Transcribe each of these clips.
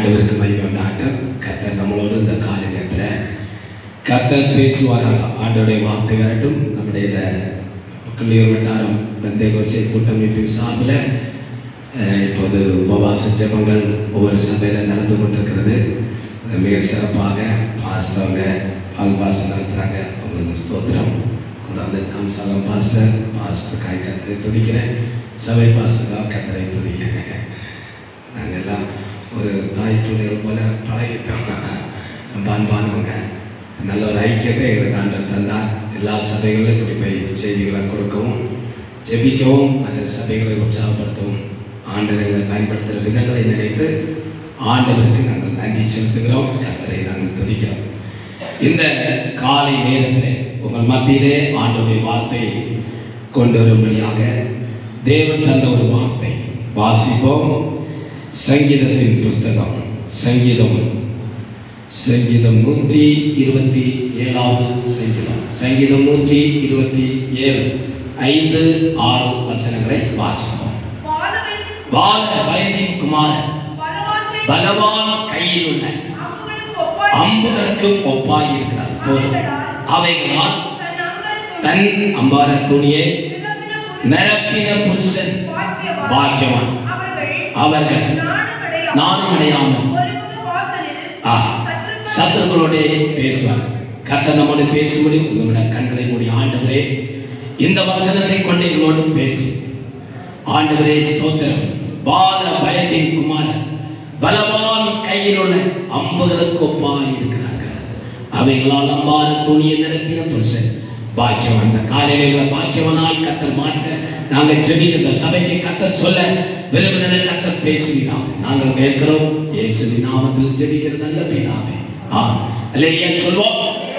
ஆண்டவருக்கு மகிமை உண்டாகட்டும் கத்தர் நம்மளோடு இந்த காலை நேரத்தில் கத்தர் பேசுவாராக ஆண்டோடைய வார்த்தை வரட்டும் நம்முடைய இந்த கல்லூரி வட்டாரம் பெந்தேகோசை கூட்டமைப்பின் சார்பில் அஹ், இப்போது உபவாச ஜெபங்கள் ஒவ்வொரு சபையில் நடந்து கொண்டிருக்கிறது அது மிக சிறப்பாக பாஸ்டவங்க பால் பாஸ்டர் நடத்துகிறாங்க அவங்களுக்கு ஸ்தோத்திரம் கொண்டாந்து ஞானசாலம் பாஸ்டர் பாஸ்டர் காய் கத்தரை துதிக்கிறேன் சபை பாஸ்டருக்காக கத்தரை துதிக்கிறேன் நாங்கள் எல்லாம் ஒரு தாய் பிள்ளைகள் போல பழகிட்டோம் ரொம்ப அன்பானவங்க நல்ல ஒரு ஐக்கியத்தை எங்களுக்கு ஆண்டவர் தந்தார் எல்லா சபைகளிலும் இப்படி போய் செய்திகளை கொடுக்கவும் ஜெபிக்கவும் அந்த சபைகளை உற்சாகப்படுத்தவும் ஆண்டவர்களை பயன்படுத்துகிற விதங்களை நினைத்து ஆண்டவருக்கு நாங்கள் நன்றி செலுத்துகிறோம் கத்தரை நாங்கள் துதிக்கிறோம் இந்த காலை நேரத்தில் உங்கள் மத்தியிலே ஆண்டவருடைய வார்த்தையை கொண்டு வரும்படியாக தேவன் தந்த ஒரு வார்த்தை வாசிப்போம் சங்கீதத்தின் புஸ்தகம் சங்கீதம் சங்கீதம் நூற்றி இருபத்தி ஏழாவது சங்கீதம் சங்கீதம் நூற்றி இருபத்தி ஏழு ஐந்து ஆறு வசனங்களை வாசிப்போம் பாலவயதின் பால வயதின் குமாரன் பலவான்மை பலவான் கையில் உள்ள அம்புகளுக்கு ஒப்பாய் அம்புகளுக்கு ஒப்பாய் இருக்கிறார் போதும் அவைகளால் தன் அம்பரத்துணி தன் அம்பார துணியை நிரப்பின புருஷன் நிரப்பின புருஷன் பாக்கியவான். பாக்கியவான் அவர்கள் அவர்கள் நாணமடையாமல் நானும் அடையாமல் ஒருமுக வாசலில் ஆ, சத்துருக்கள் சத்துருக்களோட பேசுவார் கத்த நம்மோடு பேசும்படி உங்களோட கண்களை மூடி ஆண்டவரே இந்த வசனத்தை கொண்டு எங்களோடு பேசு ஆண்டவரே ஸ்தோத்திரம் பால பயத்தின் குமாரன் பலவான் கையில் உள்ள அம்புகளுக்கு ஒப்பாய் இருக்கிறார்கள் அவைகளால் அம்பார துணியை நிரப்பின புருஷன் பாக்கியவான் இந்த காலையில பாக்கியவனாய் கத்தர் மாற்ற நாங்கள் ஜெபிக்கிற சபைக்கு கத்தர் சொல்ல விரும்பினதை கத்தர் பேசுகிறார் நாங்கள் கேட்கிறோம் இயேசுவின் நாமத்தில் ஜெபிக்கிற நல்ல பிதாவே ஆ அல்லேலியா சொல்வோம்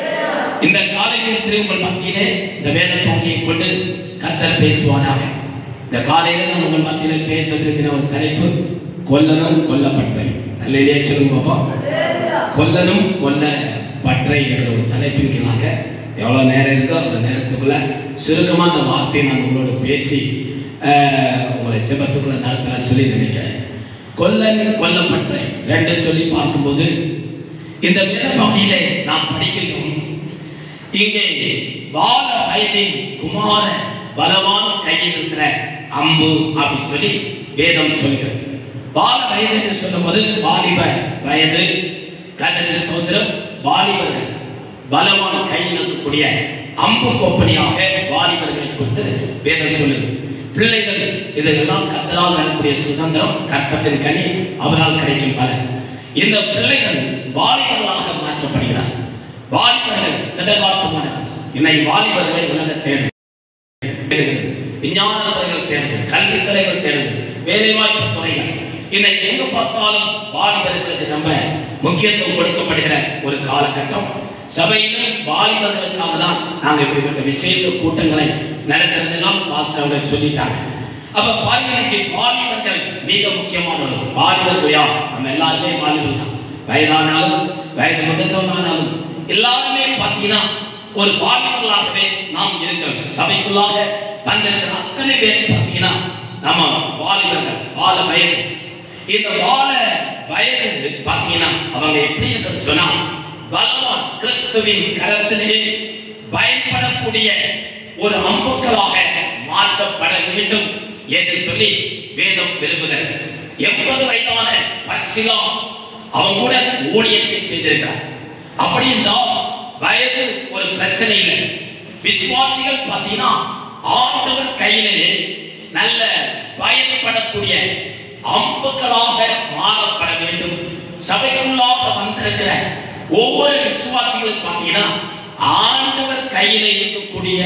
இந்த காலை நேரத்தில் உங்கள் மத்தியிலே இந்த வேத பகுதியை கொண்டு கத்தர் பேசுவாராக இந்த காலையில நான் உங்கள் மத்தியில பேச விரும்பின ஒரு தலைப்பு கொல்லனும் கொல்லப்பட்டவை அல்லையே சொல்லுங்க பாப்பா கொல்லனும் கொல்லப்பற்றை என்ற ஒரு தலைப்பின் கீழாக எவ்வளோ நேரம் இருக்கோ அந்த நேரத்துக்குள்ள சுருக்கமாக அந்த வார்த்தையை நான் உங்களோட பேசி ஆஹ், உங்களை ஜெபத்துக்குள்ள நடத்தலாம் சொல்லி நினைக்கிறேன் கொல்லன் கொல்லப்பற்றை ரெண்டு சொல்லி பார்க்கும்போது இந்த வேத பகுதியிலே நாம் படிக்கின்றோம் இங்கே பால வயதின் குமார பலவான் கையில் இருக்கிற அம்பு அப்படி சொல்லி வேதம் சொல்கிறது பால வயது என்று சொல்லும்போது வாலிப வயது கதறி ஸ்தோத்திரம் வாலிபர்கள் பலவான் கையில் இருக்கக்கூடிய அம்பு கோப்பனியாக வாலிபர்களை குறித்து வேதம் சொல்லுது பிள்ளைகள் இதெல்லாம் கத்தரால் வரக்கூடிய சுதந்திரம் கற்பத்தின் கனி அவரால் கிடைக்கும் பலன் இந்த பிள்ளைகள் வாலிபர்களாக மாற்றப்படுகிறார் வாலிபர்கள் திடகாத்தமானவர்கள் இன்னை வாலிபர்களை உலக தேடும் தேடுகிறது. விஞ்ஞான துறைகள் தேடுது கல்வித்துறைகள் தேடுது வேலைவாய்ப்பு துறைகள் இன்னைக்கு எங்க பார்த்தாலும் வாலிபர்களுக்கு ரொம்ப முக்கியத்துவம் கொடுக்கப்படுகிற ஒரு காலகட்டம் சபையிலும் வாலிபர்களுக்காக தான் நாங்க இப்படிப்பட்ட விசேஷ கூட்டங்களை நடத்துறதுலாம் பாஸ்டர் அவர்கள் சொல்லிட்டாங்க அப்ப பாருங்க இன்னைக்கு வாலிபர்கள் மிக முக்கியமானவர்கள் வாலிபர்கள் யார் நம்ம எல்லாருமே வாலிபர்கள் தான் வயதானாலும் வயது முதிர்ந்தவனானாலும் எல்லாருமே பார்த்தீங்கன்னா ஒரு வாலிபர்களாகவே நாம் இருக்கிறோம் சபைக்குள்ளாக வந்திருக்கிற அத்தனை பேர் பார்த்தீங்கன்னா நம்ம வாலிபர்கள் வால வயது இந்த வால வயது பார்த்தீங்கன்னா அவங்க எப்படி இருக்கிறது சொன்னா பலவான் கிறிஸ்துவின் கரத்திலே பயன்படக்கூடிய ஒரு அம்புக்களாக மாற்றப்பட வேண்டும் என்று சொல்லி வேதம் விரும்புகிறது எண்பது வயதான பரிசிலா அவன் கூட ஊழியத்தை செய்திருக்கிறார் அப்படி இருந்தால் வயது ஒரு பிரச்சனை இல்லை விசுவாசிகள் பார்த்தீங்கன்னா ஆண்டவர் கையிலே நல்ல பயன்படக்கூடிய அம்புகளாக மாறப்பட வேண்டும் சபைக்குள்ளாக வந்திருக்கிற ஒவ்வொரு விசுவாசிகளும் பார்த்தீங்கன்னா ஆண்டவர் கையிலே இருக்கக்கூடிய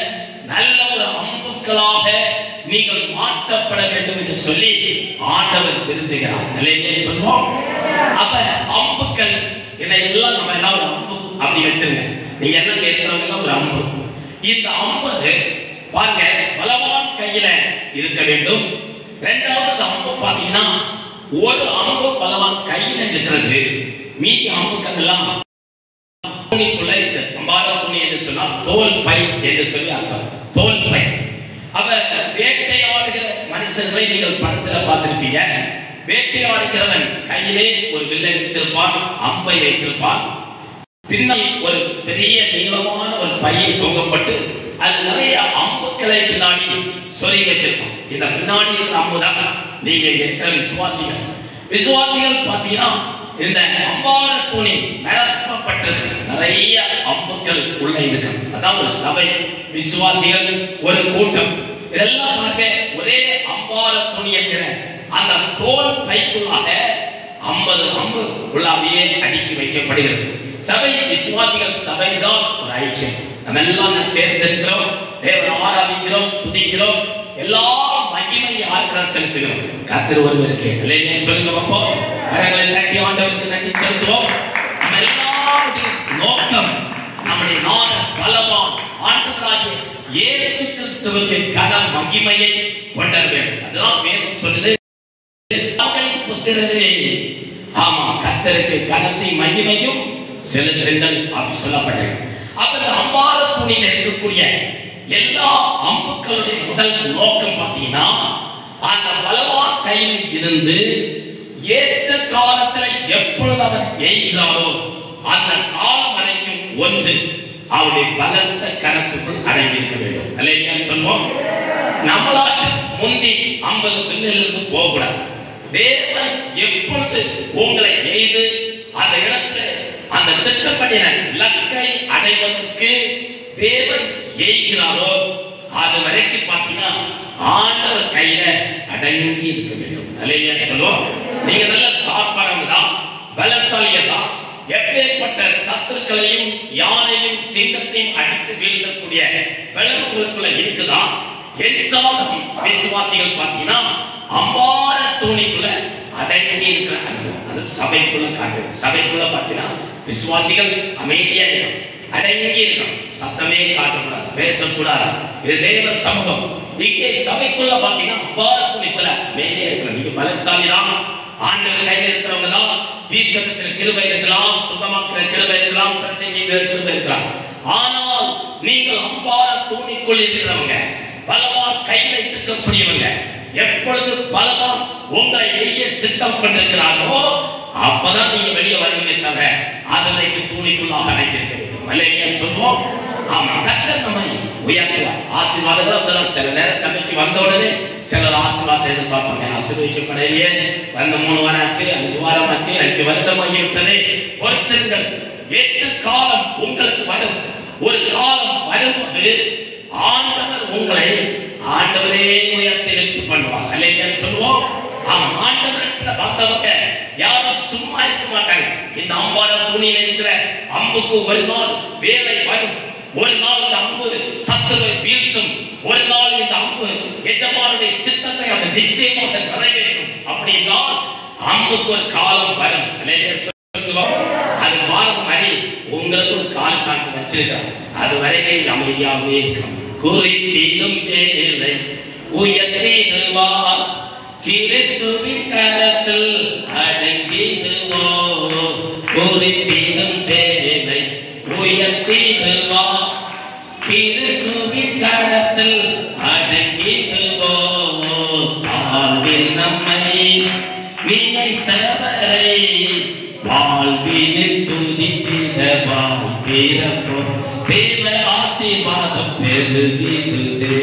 நல்ல ஒரு அம்புக்களாக நீங்கள் மாற்றப்பட வேண்டும் என்று சொல்லி ஆண்டவர் விரும்புகிறார் நிலையிலே சொல்வோம் அப்ப அம்புக்கள் என்ன எல்லாம் நம்ம எல்லாம் ஒரு அம்பு அப்படி வச்சிருங்க நீங்க என்ன கேட்கிறவங்க எல்லாம் ஒரு அம்பு இந்த அம்பு பாருங்க பலவான் கையில இருக்க வேண்டும் ரெண்டாவது அந்த அம்பு பாத்தீங்கன்னா ஒரு அம்பு பலவான் கையில இருக்கிறது மீதி அம்புக்கள் எல்லாம் துணிக்குள்ள இருக்கு அம்பார துணி என்று சொன்னால் தோல் பை என்று சொல்லி அர்த்தம் தோல் பை அவ வேட்டையாடுகிற மனுஷர்களை நீங்கள் படத்துல பார்த்திருப்பீங்க வேட்டையாடுகிறவன் கையிலே ஒரு வில்லை வைத்திருப்பான் அம்பை வைத்திருப்பான் பின்னாடி ஒரு பெரிய நீளமான ஒரு பையை தொங்கப்பட்டு அது நிறைய அம்புக்களை பின்னாடி சொல்லி வச்சிருப்பான் இந்த பின்னாடி இருக்கிற அம்புதான் நீங்க இங்க இருக்கிற விசுவாசிகள் விசுவாசிகள் பாத்தீங்கன்னா இந்த அம்பார துணி நிரப்பப்பட்டிருக்கு நிறைய அம்புக்கள் உள்ள இருக்கு அதான் ஒரு சபை விசுவாசிகள் ஒரு கூட்டம் இதெல்லாம் பாருங்க ஒரே அம்பார துணி என்கிற அந்த தோல் பைக்குள்ளாக ஐம்பது அம்பு உள்ளாவே அடுக்கி வைக்கப்படுகிறது சபை விசுவாசிகள் சபைதான் ஒரு ஐக்கியம் நம்ம எல்லாம் சேர்ந்து இருக்கிறோம் தேவனை ஆராதிக்கிறோம் துதிக்கிறோம் எல்லா மகிமை யாருக்கிறார் செலுத்துகிறோம் கத்திர ஒருவருக்கு இல்லையா சொல்லுங்க பார்ப்போம் கரங்களை தட்டி ஆண்டவருக்கு நன்றி செலுத்துவோம் நம்ம எல்லாருடைய நோக்கம் நம்முடைய நாட பலவான் ஆண்டவராகிய இயேசு கிறிஸ்துவுக்கு கன மகிமையை கொண்டு வர வேண்டும் அதுதான் வேதம் சொல்லுது மகளின் புத்திரரே ஆமா கத்தருக்கு கனத்தை மகிமையும் செலுத்துங்கள் அப்படி சொல்லப்பட்டது அப்ப இந்த அம்பார துணியில் இருக்கக்கூடிய எல்லா அம்புக்களுடைய முதல் நோக்கம் பார்த்தீங்கன்னா அந்த பலவான் கையில் இருந்து ஏற்ற காலத்துல எப்பொழுது அவர் எய்கிறாரோ அந்த காலம் வரைக்கும் ஒன்று அவருடைய பலத்த கரத்துக்குள் அடங்கி இருக்க வேண்டும் அல்லையா சொல்வோம் நம்மளாட்டு முந்தி ஐம்பது பில்லிலிருந்து போகக்கூடாது தேவன் எப்பொழுது உங்களை எய்து அந்த இடத்துல அந்த திட்டப்படின இலக்கை அடைவதற்கு தேவன் எய்கிறாரோ அது வரைக்கும் பார்த்தீங்கன்னா ஆண்டவர் கையில அடங்கி இருக்க வேண்டும் அல்லையா சொல்லுவோம் நீங்க நல்ல சாப்பாடு தான் பலசாலியா தான் எப்பேற்பட்ட சத்துருக்களையும் யானையும் சிங்கத்தையும் அடித்து வீழ்த்தக்கூடிய பலம் உங்களுக்குள்ள இருக்குதா என்றாலும் விசுவாசிகள் பார்த்தீங்கன்னா அம்பார தூணிக்குள்ள அடங்கி இருக்கிற அனுபவம் அது சபைக்குள்ள காட்டுது சபைக்குள்ள பார்த்தீங்கன்னா விசுவாசிகள் அமைதியா இருக்கணும் அடங்கி இருக்கணும் சத்தமே காட்டக்கூடாது பேசக்கூடாது இது தேவ சமூகம் இங்கே சபைக்குள்ள பார்த்தீங்கன்னா அம்பார தூணிக்குள்ள அமைதியா இருக்கணும் நீங்க பலசாலி தான் ஆண்டவர் கையில் இருக்கிறவங்க தான் தீர்க்கதரிசன கிருபை இருக்கலாம் சுத்தமாக்குற கிருபை இருக்கலாம் பிரச்சனைங்கிற கிருபை இருக்கலாம் ஆனால் நீங்கள் அம்பார தூணிக்குள் இருக்கிறவங்க பலவான் கையில இருக்கக்கூடியவங்க எப்பொழுது பலவான் உங்களை எய்ய சித்தம் கொண்டிருக்கிறார்களோ அப்பதான் நீங்க வெளியே வரணுமே தவிர அதனைக்கு தூணிக்குள்ளாக அடைத்திருக்க வேண்டும் அல்லையா சொல்லுவோம் ஆமா கத்தர் நம்மை உயர்த்துவார் ஆசீர்வாதங்கள் அப்படிதான் சில நேரம் சபைக்கு வந்த உடனே சிலர் ஆசீர்வாதத்தை எதிர்பார்ப்பாங்க ஆசீர்வதிக்கப்படையே வந்து மூணு வாரம் ஆச்சு அஞ்சு வாரம் ஆச்சு அஞ்சு வருடம் ஆகிவிட்டது பொறுத்திருங்கள் ஏற்ற காலம் உங்களுக்கு வரும் ஒரு காலம் வரும்போது ஆண்டவர் உங்களை ஆண்டவரே உயர்த்தி எடுத்து பண்ணுவார் அல்லையா சொல்லுவோம் ஆமா ஆண்டவரத்துல வந்தவங்க யாரும் சும்மா இருக்க மாட்டாங்க இந்த அம்பார துணியில இருக்கிற அம்புக்கு ஒரு நாள் வேலை வரும் ஒரு நாள் இந்த அம்பு சத்துருவை வீழ்த்தும் ஒரு நாள் இந்த அம்பு எஜமானுடைய சித்தத்தை அது நிச்சயமாக நிறைவேற்றும் அப்படின்னா அம்புக்கு ஒரு காலம் வரும் அல்லையா சொல்லுவோம் அது வாரம் மாதிரி உங்களுக்கு ஒரு கால கணக்கு வச்சிருக்கிறார் அது வரைக்கும் இங்க அமைதியாகவே இருக்கணும் குறித்தீடும் வேலை உயர்த்திடுவார் கிறிஸ்துவின் கரத்தில் அடங்கிடுவோம் குறித்தீடும் வேலை உயர்த்திடுவார் கிறிஸ்துவின் கரத்தில் அடங்கிடுவோம் வாழ்வில் நம்மை நினைத்தவரை வாழ்வினில் துதித்திட வாய் பிறப்போம் தேவ ஆசீர்வாதம் பெருகிடுதே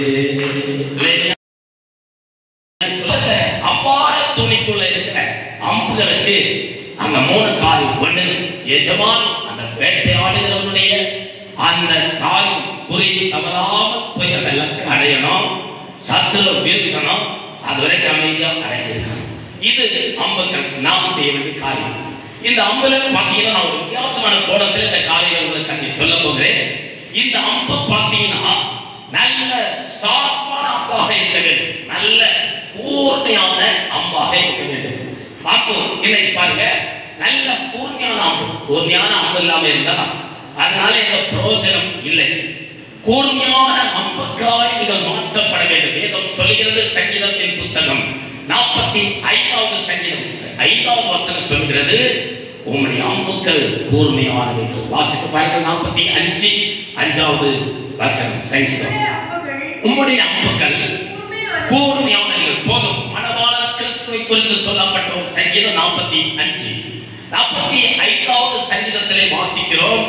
சொல்லுங்க, அவ்வாறு துணிக்குள்ள இருக்கிற அம்புகளுக்கு அந்த மூணு கால் ஒண்ணு எஜமான் அந்த வேட்டையாடுகிறவனுடைய அந்த கால் குறி தவறாமல் போய் அந்த இலக்கு அடையணும் சத்துரு வீழ்த்தணும் அது வரைக்கும் அமைதியா அடைஞ்சிருக்கணும் இது அம்புகள் நாம் செய்ய வேண்டிய காரியம் இந்த அம்புல பாத்தீங்கன்னா நான் ஒரு வித்தியாசமான கோணத்துல இந்த காரியங்களை உங்களுக்கு அன்னைக்கு சொல்ல போகிறேன் இந்த அம்பு பாத்தீங்கன்னா நல்ல சார்பான அம்பாக இருக்க வேண்டும் நல்ல கூர்மையான அம்பாக இருக்க வேண்டும் அப்போ இன்னைக்கு பாருங்க நல்ல கூர்மையான அம்பு கூர்மையான அம்பு இல்லாம இருந்தா அதனால எந்த பிரயோஜனம் இல்லை கூர்மையான அம்புக்காய் நீங்கள் மாற்றப்பட வேண்டும் வேதம் சொல்கிறது சங்கீதத்தின் புஸ்தகம் நாற்பத்தி ஐந்தாவது சங்கீதம் ஐந்தாவது வசனம் சொல்கிறது உம்முடைய அம்புக்கள் கூர்மையானவைகள் வாசித்து பாருங்கள் நாற்பத்தி அஞ்சு அஞ்சாவது வசனம் சங்கீதம் அம்புகள் உம்முடைய அம்புகள் கூர்மையானவை. கூர்மையானவைகள் போதும் மனவாள கிறிஸ்துவை குறித்து சொல்லப்பட்ட சங்கீதம் நாற்பத்தி அஞ்சு நாற்பத்தி ஐந்தாவது சங்கீதத்திலே வாசிக்கிறோம்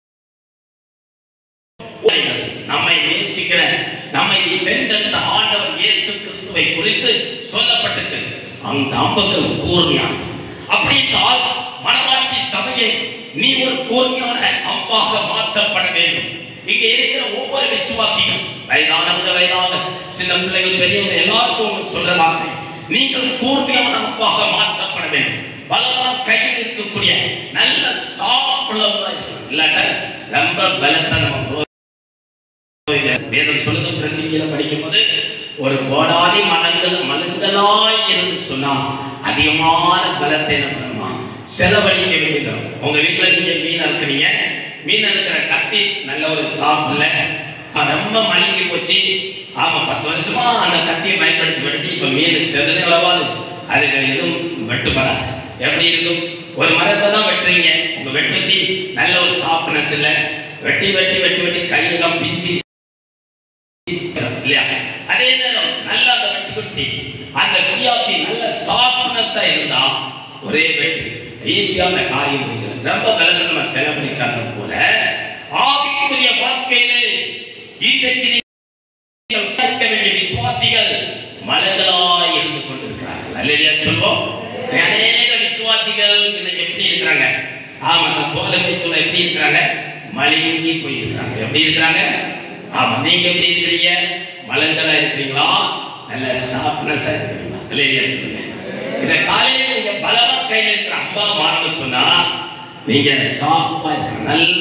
உரைகள், நம்மை நேசிக்கிற நம்மை தெரிந்தெடுத்த ஆண்டவர் இயேசு கிறிஸ்துவை குறித்து சொல்லப்பட்டது அந்த அம்புகள் கூர்மையானது அப்படி என்றால் மனவாட்டி சபையை நீ ஒரு கூர்மையான அம்பாக மாற்றப்பட வேண்டும் இங்க இருக்கிற ஒவ்வொரு விசுவாசிகள் வயதானவங்க வயதான சின்ன பிள்ளைகள் பெரியவங்க எல்லாருக்கும் ஒன்று சொல்ற வார்த்தை நீங்கள் கூர்மையான அம்பாக மாற்றப்பட வேண்டும் பலமான கையில் இருக்கக்கூடிய நல்ல சாப்பிடலாம் இருக்கணும் இல்லாட்ட ரொம்ப பலத்தை நம்ம புரோ- வேதம் சொல்லுது பிரசிங்கில படிக்கும்போது ஒரு கோடாலி மலங்கள் மலங்களாய் இருந்து சொன்னா அதிகமான பலத்தை என்ன பண்ணுமா செலவழிக்க வேண்டியது வரும். உங்க வீட்டுல நீங்க மீன் அறுக்குறீங்க மீன் அறுக்கிற கத்தி நல்ல ஒரு சாப்பிடல ரொம்ப மலிங்கி போச்சு ஆமா பத்து வருஷமா அந்த கத்தியை பயன்படுத்தி படுத்தி இப்ப மீன் செதுல அளவாது அதுக்கு எதுவும் வெட்டுப்படாது எப்படி இருக்கும் ஒரு மரத்தை தான் வெட்டுறீங்க உங்க வெட்டுத்தி நல்ல ஒரு சாஃப்ட்னஸ் இல்ல வெட்டி வெட்டி வெட்டி வெட்டி கையெல்லாம் பிஞ்சு இல்லையா அதே நேரம் நல்லா அந்த வெட்டு குட்டி அந்த பியாத்தி நல்ல சாஃப்ட்னஸா இருந்தா ஒரே வெட்டு ஈஸியா அந்த காரியம் முடிஞ்சிடும் ரொம்ப பலத்தை நம்ம செலவழிக்காத போல ஆவிக்குரிய வாழ்க்கையிலே இன்றைக்கு நீங்கள் கேட்க வேண்டிய விசுவாசிகள் மலர்களாய் இருந்து கொண்டிருக்கிறார்கள் அல்லையா சொல்வோம் அநேக விசுவாசிகள் இன்னைக்கு எப்படி இருக்கிறாங்க ஆமா அந்த தோலமைக்குள்ள எப்படி இருக்கிறாங்க மலிங்கி போயிருக்கிறாங்க எப்படி இருக்கிறாங்க ஆமா நீங்க எப்படி இருக்கிறீங்க மலங்களா இருக்கிறீங்களா நல்ல சாப்னஸா இருக்கிறீங்களா இல்லையா சொல்லுங்க இந்த காலையில நீங்க பலமா கையில இருக்கிற அம்பா மாறணும் சொன்னா நீங்க சாப்பா இருக்கணும் நல்ல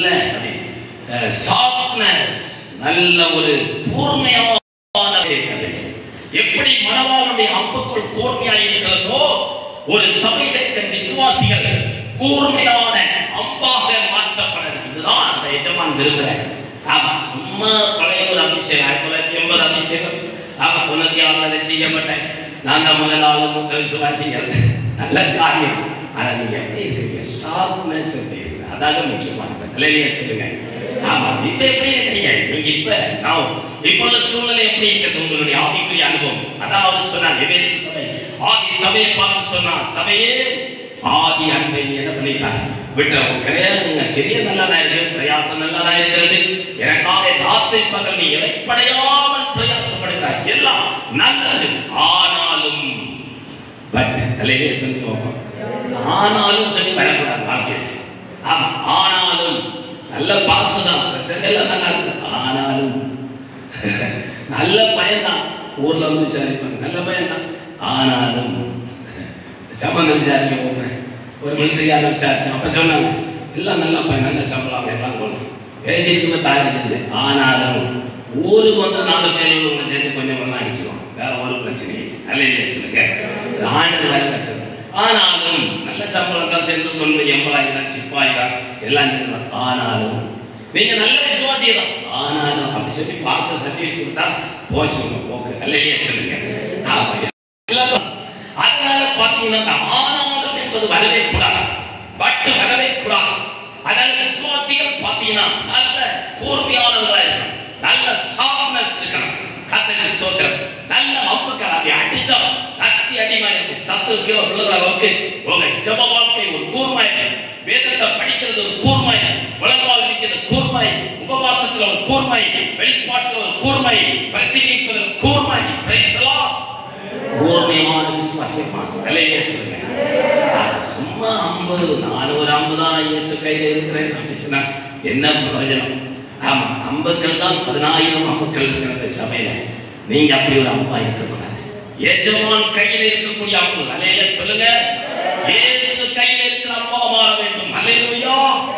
சாப்னஸ் நல்ல ஒரு கூர்மையான இருக்க வேண்டும் எப்படி மணவாளனுடைய அம்புக்குள் கூர்மையாக இருக்கிறதோ ஒரு சபையில இருக்கிற விசுவாசிகள் கூர்மையான அம்பாக மாற்றப்பட வேண்டும். இதுதான் அந்த எஜமான் விரும்புறேன் ஆமா சும்மா பழைய ஒரு அபிஷேகம் ஆயிரத்தி தொள்ளாயிரத்தி எண்பது அபிஷேகம் ஆமா தொண்ணூத்தி ஆறுல செய்யப்பட்டேன் நான் தான் முதல் ஆளு மூத்த விசுவாசிகள் நல்ல காரியம் ஆனா நீங்க எப்படி இருக்கிறீங்க ஷார்ப்னஸ் எப்படி இருக்கு அதாக முக்கியமானது இல்லையா சொல்லுங்க ஆமா இப்ப எப்படி இருக்கீங்க நீங்க இப்ப நான் இப்ப உள்ள சூழ்நிலை எப்படி இருக்கிறது உங்களுடைய ஆவிக்குரிய அனுபவம் அதான் அவர் சொன்னார் எபேசு சபை ஆதி சபையை பார்த்து சொன்னார் சபையே ஆதி அன்பை நீ என்ன பண்ணிட்டார் விட்டு உங்க பெரிய நல்லதா இருக்கு பிரயாசம் நல்லதா இருக்கிறது எனக்காக ராத்திரி பகல் நீ இழைப்படையாமல் பிரயாசப்படுகிறாய் எல்லாம் நல்லது ஆனாலும் பட் அல்லையே சொல்லி பார்ப்போம் ஆனாலும் சொல்லி வரக்கூடாது வாழ்க்கையில் ஆமா ஆனாலும் நல்ல பாசம் தான் பிரசங்க எல்லாம் நல்லா இருக்கு ஆனாலும் நல்ல பையன்தான் ஊர்ல வந்து விசாரிப்பாங்க நல்ல பையன்தான் ஆனாலும் சம்பந்தம் விசாரிக்க போனேன் ஒரு மிலிட்டரியாக விசாரிச்சேன் அப்ப சொன்னாங்க எல்லாம் நல்ல பையன் நல்ல சம்பளம் எல்லாம் போனோம் பேசிட்டு தயாரிச்சது ஆனாலும் ஊருக்கு வந்த நாலு பேர் உங்களை சேர்ந்து கொஞ்சம் ஒன்றா அடிச்சிருவோம் வேற ஒரு பிரச்சனையும் இல்லை நல்ல இதே சொல்லுங்க இது ஆண்டு வேலை வச்சது ஆனாலும் நல்ல சம்பளம் தான் சேர்ந்து தொண்ணூறு எண்பதாயிரம் சிப்பாயிரம் எல்லாம் சேர்ந்து ஆனாலும் நீங்க நல்ல விசுவாசி தான் ஆனாலும் அப்படி சொல்லி பாச சர்டிஃபிகேட் கொடுத்தா போச்சு உங்க போக்கு நல்லையே சொல்லுங்க ஆமா எல்லாம் அதனால பாத்தீங்கன்னா இந்த ஆனாலும் என்பது வரவே கூடாது பட்டு வரவே கூடாது அதனால விசுவாசிகள் பாத்தீங்கன்னா நல்ல கூர்மையானவங்களா இருக்கணும் நல்ல சாஃப்ட்னஸ் இருக்கணும் கத்தரி ஸ்தோத்திரம் நல்ல அம்புக்கள் அப்படி அடிச்சா கத்தி அடிமாய் சத்து கிலோ விழுற அளவுக்கு உங்க ஜப வாழ்க்கை ஒரு கூர்மை வேதத்தை படிக்கிறது ஒரு கூர்மை உலகால் இருக்கிறது கூர்மை உபவாசத்துல ஒரு கூர்மை வெளிப்பாட்டுல ஒரு கூர்மை பிரசங்கிப்பதில் கூர்மை Praise the Lord. கூர்மையான விசுவாசமான விலையே சொல்லுங்க ஆனா சும்மா ஐம்பது நானூறு ஐம்பதா இயேசு கையில இருக்கிறேன் அப்படி சொன்னா என்ன பிரயோஜனம் ஆமா அம்புக்கள் தான் பதினாயிரம் அம்புக்கள் இருக்கிறது சபையில நீங்க அப்படி ஒரு அம்பா இருக்கக்கூடாது எஜமான் கையில இருக்கக்கூடிய அம்பு அலையில சொல்லுங்க இயேசு கையில இருக்கிற அம்பா மாற வேண்டும் அல்லேலூயா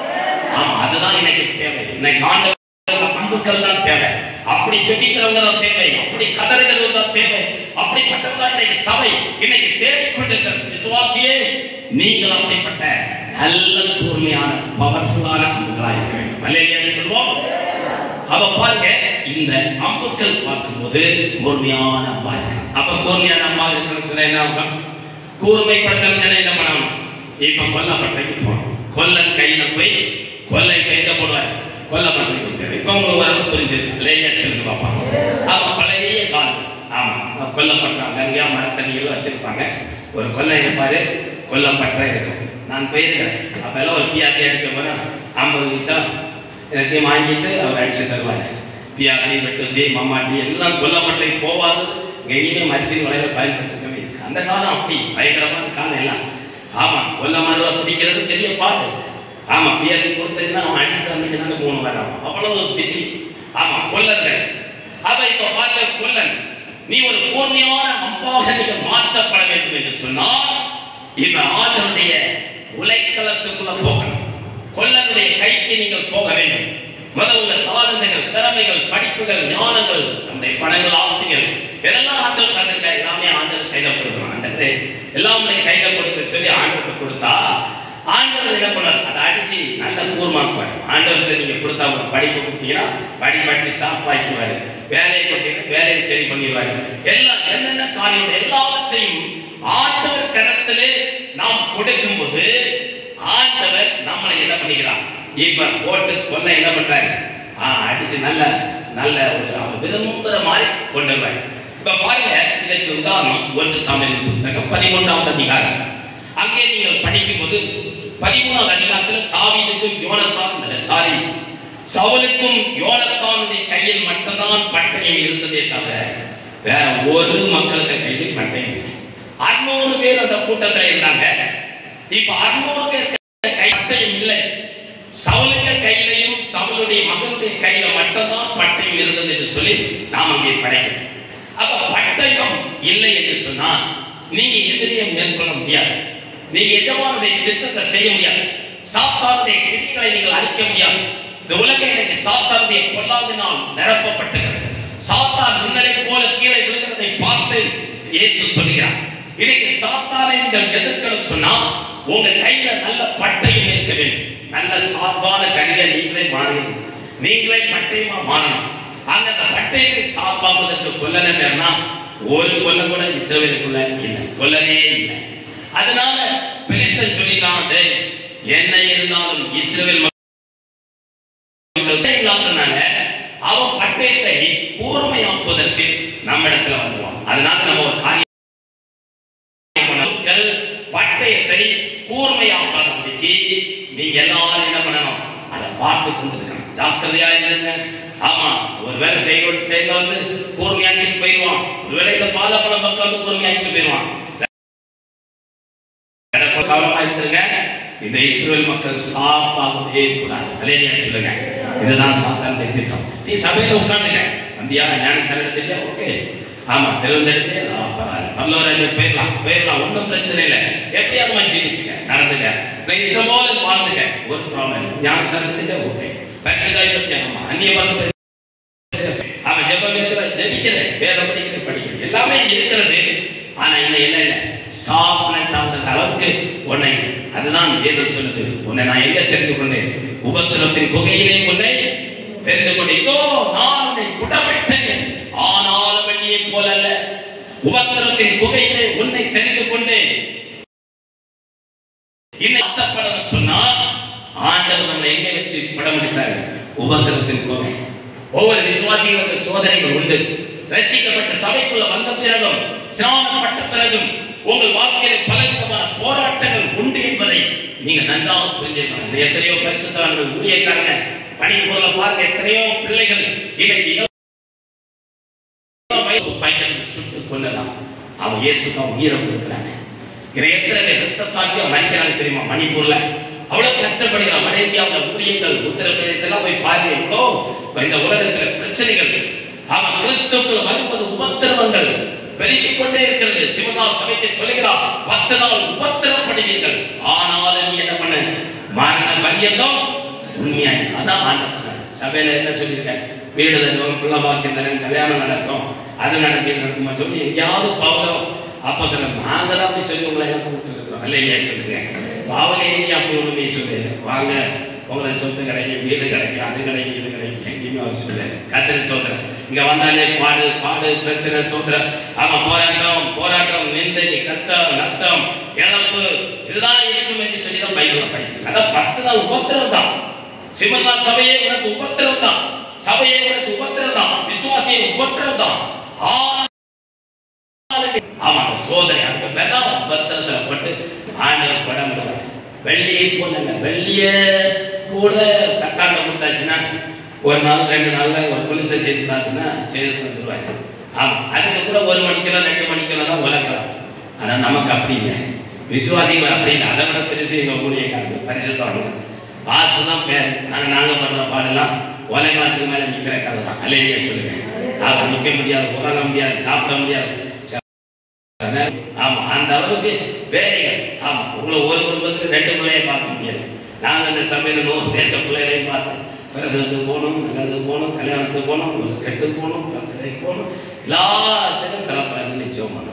ஆமா அதுதான் இன்னைக்கு தேவை இன்னைக்கு ஆண்டவர் அம்புக்கள் தான் தேவை அப்படி ஜெபிக்கிறவங்க தான் தேவை அப்படி கதறுகிறது தான் தேவை அப்படிப்பட்டவங்க தான் இன்னைக்கு சபை இன்னைக்கு தேடிக்கொண்டிருக்கிறது விசுவாசியே நீங்கள் அப்படிப்பட்ட நல்ல கூர்மையான பவர்ஃபுல்லான அம்புகளாக இருக்க வேண்டும் அல்லையா சொல்லுவோம் அவ பாருங்க இந்த அம்புக்கள் பார்க்கும்போது கூர்மையான அம்பா இருக்கணும் அப்ப கூர்மையான அம்பா இருக்கணும்னு சொன்னா என்ன ஆகும் கூர்மைப்படுத்தணும் என்ன பண்ணணும் இப்ப கொல்லப்பட்டைக்கு போகணும் கொல்லன் கையில போய் கொல்லை இப்ப எங்க போடுவார் கொல்லப்பட்டை கொடுத்தாரு இப்ப உங்களுக்கு ஓரளவு புரிஞ்சிருக்கு லேயா சொல்லுங்க பாப்பா ஆமா பழைய காலம் ஆமா கொல்லப்பட்டாங்க அங்கேயா மரத்தடியெல்லாம் வச்சிருப்பாங்க ஒரு கொல்லை இருப்பாரு கொல்லப்பட்ட இருக்கும் நான் போயிருக்கிறேன் அப்பெல்லாம் ஒரு பிஆர்டி அடிக்க போனா ஐம்பது பைசா எல்லாத்தையும் வாங்கிட்டு அவர் அடிச்சு தருவார் பிஆர்டி வெட்டுத்தி மம்மாட்டி எல்லாம் கொல்லப்பட்டை போவாது எங்கேயுமே மரிசின் வலையில பயன்படுத்தவே இருக்கு அந்த காலம் அப்படி பயங்கரமான காலம் எல்லாம் ஆமா கொல்ல மரல பிடிக்கிறது பெரிய பாடு ஆமா பிஆர்டி கொடுத்ததுன்னா அவன் அடிச்சு தந்ததுனால மூணு வரான் அவ்வளவு பிஸி ஆமா கொல்லர்கள் அவ இப்ப பார்த்த கொல்லன் நீ ஒரு கூர்மையான அம்பாக நீங்க மாற்றப்பட வேண்டும் என்று சொன்னால் இந்த ஆண்டனுடைய உலைக்களத்துக்குள்ள போகணும் கொல்லனுடைய கைக்கு நீங்கள் போக வேண்டும் முதல் உள்ள தாளந்துகள் திறமைகள் படிப்புகள் ஞானங்கள் நம்முடைய பணங்கள் ஆஸ்திகள் இதெல்லாம் ஆண்டவர் தந்திருக்காரு எல்லாமே ஆண்டவர் கையில கொடுக்கணும் ஆண்டவரே எல்லாம் உடைய கையில கொடுக்க சொல்லி ஆண்டவர்கிட்ட கொடுத்தா ஆண்டவர் என்ன பண்ணார் அதை அடிச்சு நல்ல கூர்மாக்குவார் ஆண்டவர்கிட்ட நீங்க கொடுத்தா ஒரு படிப்பு கொடுத்தீங்கன்னா படி படிச்சு சாப்பாக்கிடுவாரு வேலையை கொடுத்தீங்கன்னா வேலையை சரி பண்ணிடுவாரு எல்லாம் என்னென்ன காரியம் எல்லாவற்றையும் ஆண்டவர் கரத்திலே நாம் கொடுக்கும்போது ஆண்டவர் நம்மளை என்ன பண்ணிக்கிறார் இப்ப போட்டு கொல்ல என்ன பண்றாரு ஆ, அடிச்சு நல்ல நல்ல ஒரு அவன் விரும்புகிற மாதிரி கொண்டு வருவார் இப்ப பாருங்க இதற்கு உதாரணம் ஒன்று சாமியின் புஸ்தகம் பதிமூன்றாவது அதிகாரம் அங்கே நீங்கள் படிக்கும்போது பதிமூணாவது அதிகாரத்தில் தாவீதுக்கும் யோனத்தான் சாரி சவுலுக்கும் யோனத்தானுடைய கையில் மட்டும்தான் பட்டயம் இருந்ததே தவிர வேற ஒரு மக்களுக்கு கையில் பட்டயம் இல்லை அறுநூறு பேர் அந்த கூட்டத்தில் இருந்தாங்க இப்ப அறுநூறு பேர் கை பட்டயம் இல்லை சவுலுக்கு கையிலையும் சவுலுடைய மகனுடைய கையில மட்டும்தான் பட்டயம் இருந்தது என்று சொல்லி நாம் அங்கே படைக்கிறோம் அப்ப பட்டயம் இல்லை என்று சொன்னா நீங்க எதிரியை மேற்கொள்ள முடியாது நீங்க எஜமானுடைய சித்தத்தை செய்ய முடியாது சாத்தானுடைய கிரிகளை நீங்கள் அழிக்க முடியாது இந்த உலகம் இன்னைக்கு சாத்தானுடைய பொல்லாதினால் நிரப்பப்பட்டிருக்கிறது சாத்தான் முன்னரை போல கீழே விழுகிறதை பார்த்து இயேசு சொல்கிறார் இன்னைக்கு சாத்தானை நீங்கள் எதிர்க்கணும் சொன்னா உங்க கையில நல்ல பட்டயம் இருக்க வேண்டும் நல்ல சார்பான கனியை நீங்களே மாறணும் நீங்களே பட்டயமா மாறணும் அங்க அந்த பட்டயத்தை சார்பாவதற்கு கொல்லனை பேர்னா ஒரு கொல்ல கூட இஸ்ரவேலுக்குள்ள இல்லை கொல்லனே இல்லை அதனால பெலிஸ்தன் சொல்லிட்டான் டேய் என்ன இருந்தாலும் இஸ்ரவேல் மக்கள் இல்லாதனால அவன் பட்டயத்தை கூர்மையாக்குவதற்கு நம்மிடத்துல வந்துருவான் அதனால நம்ம ஒரு காரியம் மக்கள் பட்டயத்தை கூர்மையாக்காதபடிக்கு நீங்க எல்லாரும் என்ன பண்ணணும் அதை பார்த்து கொண்டு இருக்கணும் ஜாக்கிரதையா இருங்க ஆமா ஒருவேளை தெய்வம் சைடுல வந்து கூர்மையாக்கிட்டு போயிடுவான் ஒருவேளை இந்த பாலப்பழம் பக்கம் வந்து கூர்மையாக்கிட்டு போயிடுவான் எனக்கு கவனமா இருந்துருங்க இந்த இஸ்ரேல் மக்கள் சாப்பாகவே கூடாது அலேனியா சொல்லுங்க இதுதான் சாத்தான் திட்டம் நீ சபையில உட்காந்துங்க வந்தியா ஞான சரணத்திலே ஓகே ஆமா தெரிந்தெடுத்து பரவாயில்ல பல்லவராஜர் போயிடலாம் போயிடலாம் ஒன்றும் பிரச்சனை இல்லை எப்படியாவது மன்னிச்சுக்கிங்க நடந்துங்க நான் இஷ்டம் போல வாழ்ந்துங்க ஒரு ப்ராப்ளம் ஞான சரணத்துக்கு ஓகே பரிசுதாய் பத்தி ஆமா அந்நிய பாச அவன் ஜெபம் இருக்கிற ஜெபிக்கிறது வேதம் படிக்கிறது படிக்கிறது எல்லாமே இருக்கிறது ஆனா இன்னும் என்ன இல்லை சாஃப்ட்னஸ் ஆகிற அளவுக்கு உன்னை அதுதான் வேதம் சொல்லுது உன்னை நான் எங்க தெரிந்து கொண்டேன் உபத்திரத்தின் குகையிலே உன்னை தெரிந்து கொண்டேன் இதோ நான் உன்னை புடமிட்டேன் ஆனாலும் வெளியே போல அல்ல உபத்திரத்தின் குகையிலே உன்னை தெரிந்து கொண்டேன் இன்னும் அச்சப்படணும் சொன்னா ஆண்டவர் நம்மளை எங்க வச்சு படம் எடுக்கிறாரு உபத்திரத்தின் குகை ஒவ்வொரு விசுவாசிகளுக்கு சோதனைகள் உண்டு ரட்சிக்கப்பட்ட சபைக்குள்ள வந்த பிறகும் சிராமப்பட்ட பிறகும் உங்கள் வாழ்க்கையில பலவிதமான போராட்டங்கள் உண்டு என்பதை நீங்க நன்றாக புரிஞ்சுக்கணும் இது எத்தனையோ பரிசுத்தவான்கள் ஊழியக்காரங்க பணிப்பொருளை பார்க்க எத்தனையோ பிள்ளைகள் இன்னைக்கு இளம் வயது பையன்கள் சுட்டு கொல்லலாம் அவன் இயேசு தான் உயிரை கொடுக்குறாங்க இதை எத்தனை பேர் ரத்த சாட்சியா மறிக்கிறாங்க தெரியுமா மணிப்பூர்ல அவ்வளவு கஷ்டப்படுகிறான் வட இந்தியாவுல ஊழியர்கள் உத்தரப்பிரதேசம் எல்லாம் போய் பாருங்க எவ்வளோ இந்த உலகத்துல பிரச்சனைகள் அவன் கிறிஸ்துக்குள்ள வருவது உபத்திரவங்கள் பெருகிக் கொண்டே இருக்கிறது சிவதாஸ் சபைக்கு சொல்லுகிறார் பத்து நாள் உபத்திரப்படுவீர்கள் ஆனாலும் நீ என்ன பண்ண மரண பரியந்தம் உண்மையாய் அதான் ஆண்டவர் சொன்னார் சபையில என்ன சொல்லியிருக்காரு வீடு தருவோம் பிள்ளை வாக்கியம் தரும் கல்யாணம் நடக்கும் அது நடக்கும் நடக்குமா சொல்லி எங்கேயாவது பவுலம் அப்போ சொல்ல நாங்கள் அப்படி சொல்லி உங்களை எல்லாம் கூப்பிட்டு இருக்கிறோம் இல்லையா சொல்லுங்க பாவலே நீ அப்படி ஒண்ணுமே சொல்லு வாங்க உங்களை சொத்து கிடைக்கும் வீடு கிடைக்கும் அது கிடைக்கும் இது கிடைக்கும் எங்கேயுமே அவர் சொல்லு கத்திரி சோதரன் இங்க வந்தாலே பாடு பாடு பிரச்சனை சோதரன் ஆமா போராட்டம் போராட்டம் நிந்தை கஷ்டம் நஷ்டம் இழப்பு இதுதான் இருக்கும் என்று சொல்லி தான் பைபிள படிச்சு அதான் பத்து நாள் உபத்திரம் தான் சிவன்தான் சபையே உனக்கு உபத்திரம் தான் சபையே உனக்கு உபத்திரம் தான் விசுவாசியே உபத்திரம் தான் ஆனாலும் ஆமா அந்த சோதனை அதுக்கு பிறகு பத்திரத்துல போட்டு ஆண்டவர் படம் விடுவார் வெள்ளியை போலங்க வெள்ளிய கூட தட்டாண்ட கொடுத்தாச்சுன்னா ஒரு நாள் ரெண்டு நாள்ல ஒரு புலிசை செய்து தாச்சுன்னா செய்து தந்துருவாங்க ஆமா அதுக்கு கூட ஒரு மணிக்கெல்லாம் ரெண்டு மணிக்கெல்லாம் தான் உலக்கலாம் ஆனா நமக்கு அப்படி இல்லை விசுவாசிகள் அப்படி இல்லை அதை விட பெருசு எங்க ஊழியக்காரங்க பரிசுத்தவங்க பாசு தான் பேர் நாங்க நாங்க பண்ற பாடெல்லாம் உலகத்துக்கு மேல நிக்கிற கதை தான் அலையிலேயே சொல்லுங்க ஆமா நிக்க முடியாது உறங்க முடியாது சாப்பிட முடியாது ஆமா அந்த அளவுக்கு வேலைகள் ஆமா உங்களை ஒரு குடும்பத்துக்கு ரெண்டு பிள்ளைய பார்க்க முடியாது நாங்க இந்த சமையல் நூறு பேர்த்த பிள்ளைகளையும் பார்த்தேன் பிரசவத்துக்கு போகணும் நல்லதுக்கு போகணும் கல்யாணத்துக்கு போகணும் ஒரு கெட்டுக்கு போகணும் பிறந்ததைக்கு போகணும் எல்லாத்துக்கும் திறப்பிறந்து நிச்சயம் பண்ணணும்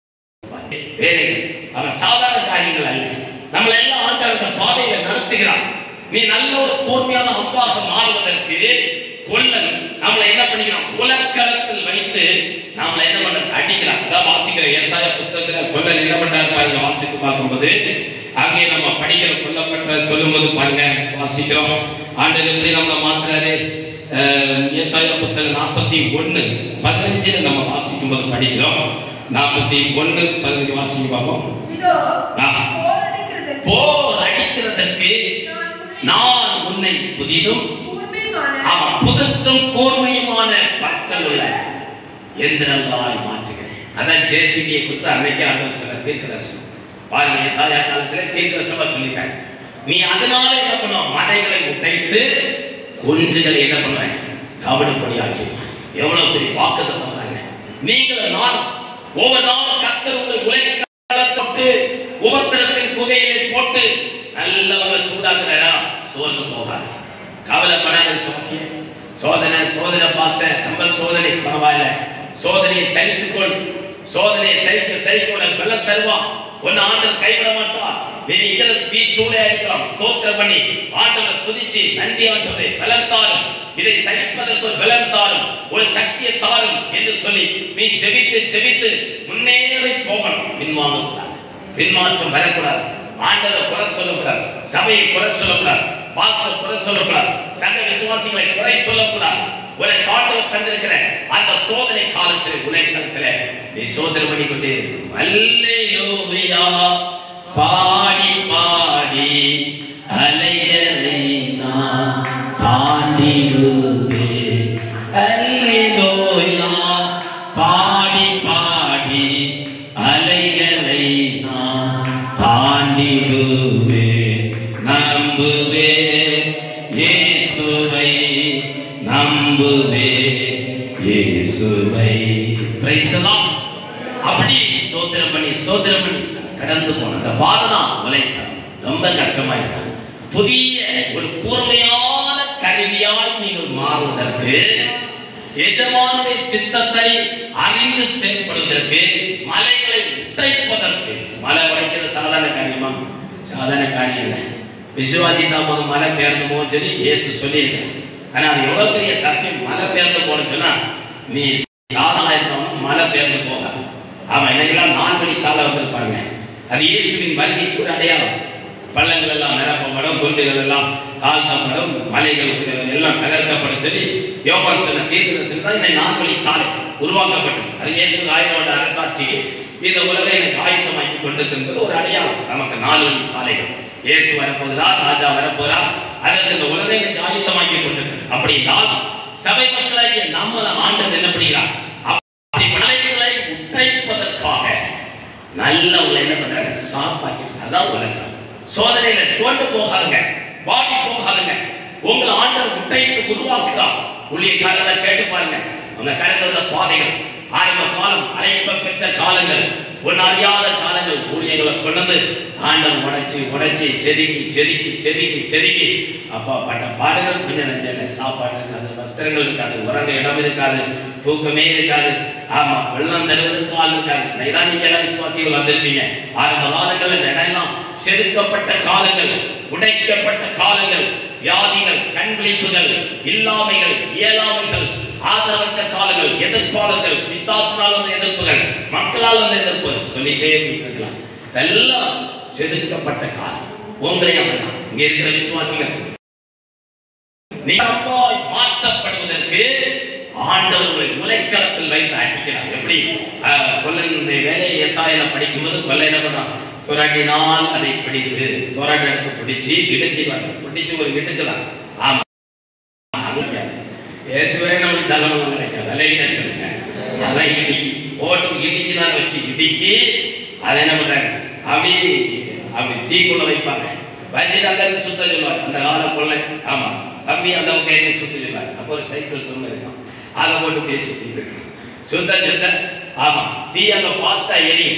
வேலைகள் அவன் சாதாரண காரியங்கள் அல்ல நம்மளை எல்லாம் ஆண்டவர் அந்த பாதையில நடத்துகிறான் நீ நல்ல ஒரு கூர்மையான அம்பாக மாறுவதற்கு கொல்லன் நம்மளை என்ன பண்ணிக்கிறான் உலக்களத்தில் வைத்து நாமளை என்ன பண்ற அடிக்கிறான் அதான் வாசிக்கிற ஏசாய புஸ்தகத்துல கொல்லன் என்ன பண்றாரு பாருங்க வாசித்து பார்க்கும்போது அங்கே நம்ம படிக்கிற கொல்லப்பட்ட சொல்லும்போது பாருங்க வாசிக்கிறோம் ஆண்டவர் எப்படி நம்மளை மாத்துறாரு அஹ், ஏசாயா புஸ்தகம் நாற்பத்தி ஒண்ணு பதினஞ்சுல நம்ம வாசிக்கும்போது படிக்கிறோம் நாற்பத்தி ஒண்ணு பதினஞ்சு வாசிக்க பார்ப்போம் இதோ ஆ. போரடிக்கிறதற்கு போர் அடிக்கிறதற்கு நான் உன்னை நான் உன்னை புதிதும் கூர்மையான அவன் புதுசும் கூர்மையுமான பற்கள் உள்ள எந்திரங்களாய் மாற்றுகிறேன் அதான் ஜேசிபியை கொடுத்து அன்னைக்கு ஆண்டவர் சொல்ல தீர்க்கதர்சனம் பாருங்க ஏசாயா காலத்துல தீர்க்கதர்சனமா சொல்லிட்டாங்க நீ அதனால என்ன பண்ணுவ மலைகளை உடைத்து குன்றுகளை என்ன பண்ணுவேன் கவடு பொடியாக்கிடுவேன் எவ்வளவு பெரிய வாக்குத்தம் பண்றாங்க நீங்களும் நானும் ஒவ்வொரு நாளும் கத்தர் உங்களை உழைக்களத்தொட்டு உபத்திரத்தின் குகையிலே போட்டு நல்லவங்க சூடாக்குறா சோர்ந்து போகாது கவலைப்படாத விசுவாசியே சோதனை சோதனை பாஸ்டர் நம்ம சோதனை பரவாயில்ல சோதனையை சகித்துக்கொள் சோதனையை சகிக்க சகிக்க உனக்கு பலம் தருவான் உன்னை ஆண்டவர் கைவிட மாட்டான் நீ நிக்கிறது தீ சூளையா இருக்கலாம் ஸ்தோத்திரம் பண்ணி ஆண்டவரை துதிச்சு நன்றி ஆண்டவரை பலம் தாரும் இதை சகிப்பதற்கு ஒரு பலம் தாரும் ஒரு சக்தியை தாரும் என்று சொல்லி நீ ஜெபித்து ஜெபித்து முன்னேறி போகணும் பின்வாங்கக்கூடாது பின்மாற்றம் வரக்கூடாது ஆண்டவரை குறை சொல்லக்கூடாது சபையை குறை சொல்லக்கூடாது பாஸ்டர் குறை சொல்லக்கூடாது சக விசுவாசிகளை குறை சொல்லக்கூடாது உனக்கு ஆண்டவர் தந்திருக்கிற அந்த சோதனை காலத்தில் உலகத்தில் நீ சோதனை பண்ணி கொண்டே இருக்கும் அல்லேலூயா பாடி பாடி அலைகளை நான் தாண்டிடுவேன் அல்லேலூயா பாடி பாடி அலைகளை நான் தாண்டிடுவேன் நம்புவே இயேசுவை நம்புவே இயேசுவை பிரைஸ் அப்படி ஸ்தோத்திரம் பண்ணி ஸ்தோத்திரம் பண்ணி கடந்து போன அந்த பாதை தான் உழைக்கலாம் ரொம்ப கஷ்டமா இருக்கு புதிய ஒரு கூர்மையான கருவியால் நீங்கள் மாறுவதற்கு எஜமானுடைய சித்தத்தை அறிந்து செயல்படுவதற்கு மலைகளை உடைப்பதற்கு மலை உடைக்கிறது சாதாரண காரியமா சாதாரண காரியம் இல்லை விசுவாசி தான் போது மலை பெயர்ந்து போகும் சொல்லி இயேசு சொல்லியிருக்காரு ஆனா அது எவ்வளவு பெரிய சத்தியம் மலை பெயர்ந்து போகணும்னு சொன்னா நீ சாதனா இருக்கவனும் மலை பெயர்ந்து போகாது ஆமா இன்னைக்கெல்லாம் நாலு மணி சாலை வந்திருப்பாங்க அது இயேசுவின் வருகைக்கு ஒரு அடையாளம் பள்ளங்கள் எல்லாம் நிரப்பப்படும் குண்டுகள் எல்லாம் தாழ்த்தப்படும் மலைகள் எல்லாம் தகர்க்கப்படும் சொல்லி யோகான் சொன்ன தீர்க்கதரிசனம் தான் இன்னைக்கு நாலு வழி சாலை உருவாக்கப்பட்டது அது இயேசு ஆயிரம் வருட அரசாட்சி இந்த உலகை எனக்கு ஆயத்தமாக்கி கொண்டிருக்கு என்பது ஒரு அடையாளம் நமக்கு நாலு வழி சாலைகள் இயேசு வரப்போகிறார் ராஜா வரப்போறார் அதற்கு இந்த உலகை எனக்கு ஆயத்தமாக்கி கொண்டிருக்கு அப்படி என்றால் சபை மக்களாகிய நம்ம ஆண்டவர் என்ன பண்ணுகிறார் அப்படி மலைகளை உடைப்பதற்காக நல்லவங்களை என்ன பண்றாங்க சாப்பாக்கிட்டு அதான் உலகம் சோதனையில தோண்டு போகாதுங்க வாடி போகாதுங்க உங்களை ஆண்டவர் உடைத்து உருவாக்குறார் ஊழியக்காரர்களை கேட்டு பாருங்க உங்க கடந்து வந்த பாதைகள் ஆரம்ப காலம் அழைப்ப பெற்ற காலங்கள் ஒன்னு அறியாத காலங்கள் ஊழியர்களை கொண்டு வந்து ஆண்டவர் உடைச்சி உடைச்சி செதுக்கி செதுக்கி செதுக்கி செதுக்கி அப்பா பட்ட பாடுகள் கொஞ்சம் நெஞ்சல சாப்பாடு இருக்காது வஸ்திரங்கள் இருக்காது உறங்க இடம் இருக்காது தூக்கமே இருக்காது ஆமா வெள்ளம் தருவதற்கு ஆள் இருக்காது இதான் நீங்க எல்லாம் விசுவாசிகள் வந்திருப்பீங்க ஆரம்ப காலங்கள்ல இந்த இடம் எல்லாம் செதுக்கப்பட்ட காலங்கள் உடைக்கப்பட்ட காலங்கள் வியாதிகள் கண் விழிப்புகள் இல்லாமைகள் இயலாமைகள் ஆதரவற்ற காலங்கள் எதிர்ப்பாளர்கள் பிசாசினால் வந்த எதிர்ப்புகள் மக்களால் வந்த எதிர்ப்பு சொல்லிட்டே போயிட்டு எல்லாம் செதுக்கப்பட்ட காலம் உங்களை அப்படிதான் இங்க இருக்கிற விசுவாசிகள் நிகழ்வாய் மாற்றப்படுவதற்கு ஆண்டவர்களை உலைக்களத்தில் வைத்து அடிக்கிறார் எப்படி ஆஹ், கொல்லனுடைய வேலையை ஏசாயில படிக்கும்போது கொல்லை என்ன பண்றான் துரடினால் அதை பிடித்து துரடு எடுத்து பிடிச்சு இடுக்கிறாங்க பிடிச்சு ஒரு இடுக்குதான் ஆமா முடியாது இயேசுவே நம்மளுக்கு தலைவலம் கிடைக்காது அலையில சொல்லுங்க அதான் இடிக்கி போட்டு இடிக்கி தான் வச்சு இடிக்கி அதை என்ன பண்றாங்க அப்படி அப்படி தீக்குள்ள வைப்பாங்க வச்சுட்டு அங்க இருந்து சுத்த சொல்லுவாங்க அந்த கால கொள்ளை ஆமா தம்பி அந்த பக்கம் இருந்து சுத்த சொல்லுவாங்க அப்போ ஒரு சைக்கிள் துரும்ப இருக்கும் அதை போட்டு அப்படியே சுத்திட்டு இருக்கணும் சுத்த சுத்த ஆமா தீ அங்க பாஸ்டா எரியும்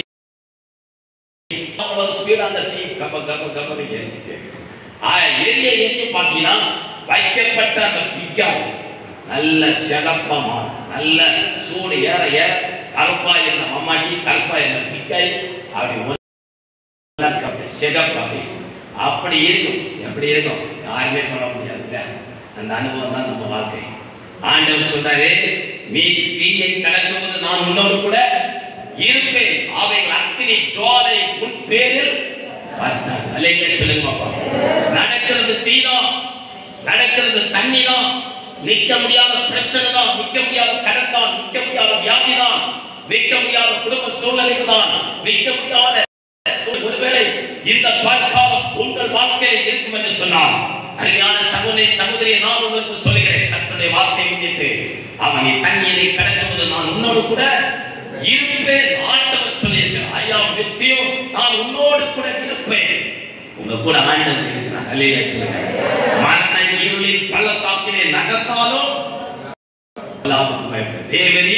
அவ்வளவு ஸ்பீடா அந்த தீ கப்ப கப்ப கப்பன்னு எரிஞ்சிட்டே இருக்கும். ஆ, எரிய எரிய பார்த்தீங்கன்னா வைக்கப்பட்ட அந்த பிக்காய் நல்ல சிகப்பா மாறும் நல்ல சூடு ஏற ஏற கருப்பா இருந்த மம்மாட்டி கருப்பா இருந்த பிக்காய் அப்படி உலக்கப்பட்ட சிகப்பு அப்படி அப்படி இருக்கும் எப்படி இருக்கும் யாருமே தொட முடியாதுல்ல அந்த அனுபவம் தான் நம்ம வாழ்க்கை ஆண்டவர் சொல்றாரு நீ தீயை கடக்கும்போது நான் உன்னோடு கூட இருப்பேன் அவைகள் அக்கினி ஜுவாலை உன் பேரில் பற்றாது அல்லைங்க சொல்லுங்க பாப்பா நடக்கிறது தீதான் நடக்கிறது தண்ணி தான் நிக்க முடியாத பிரச்சனை தான் நிக்க முடியாத கடன் தான் நிக்க முடியாத வியாதி தான் நிக்க முடியாத குடும்ப சூழ்நிலைகள் தான் நிக்க முடியாத சூழ்- ஒருவேளை இந்த பற்காலம் உங்கள் வாழ்க்கையில் இருக்கும் என்று சொன்னால் அருமையான சகோதரி சகோதரியை நான் உங்களுக்கு சொல்லுகிறேன் கர்த்தருடைய வார்த்தை முன்னிட்டு அவன் நீ தண்ணீரை கடக்கும்போது நான் உன்னோடு கூட இருப்பேன் ஆண்டவர் சொல்லியிருக்கிறார் ஐயா நித்தியம் நான் உன்னோடு கூட இருப்பேன் உங்க கூட ஆண்டவர் இருக்கிறார் அல்லையா சொல்லுங்க மரண இருளின் பள்ளத்தாக்கிலே நடந்தாலும் லாபத்துக்கு பயப்பட தேவனே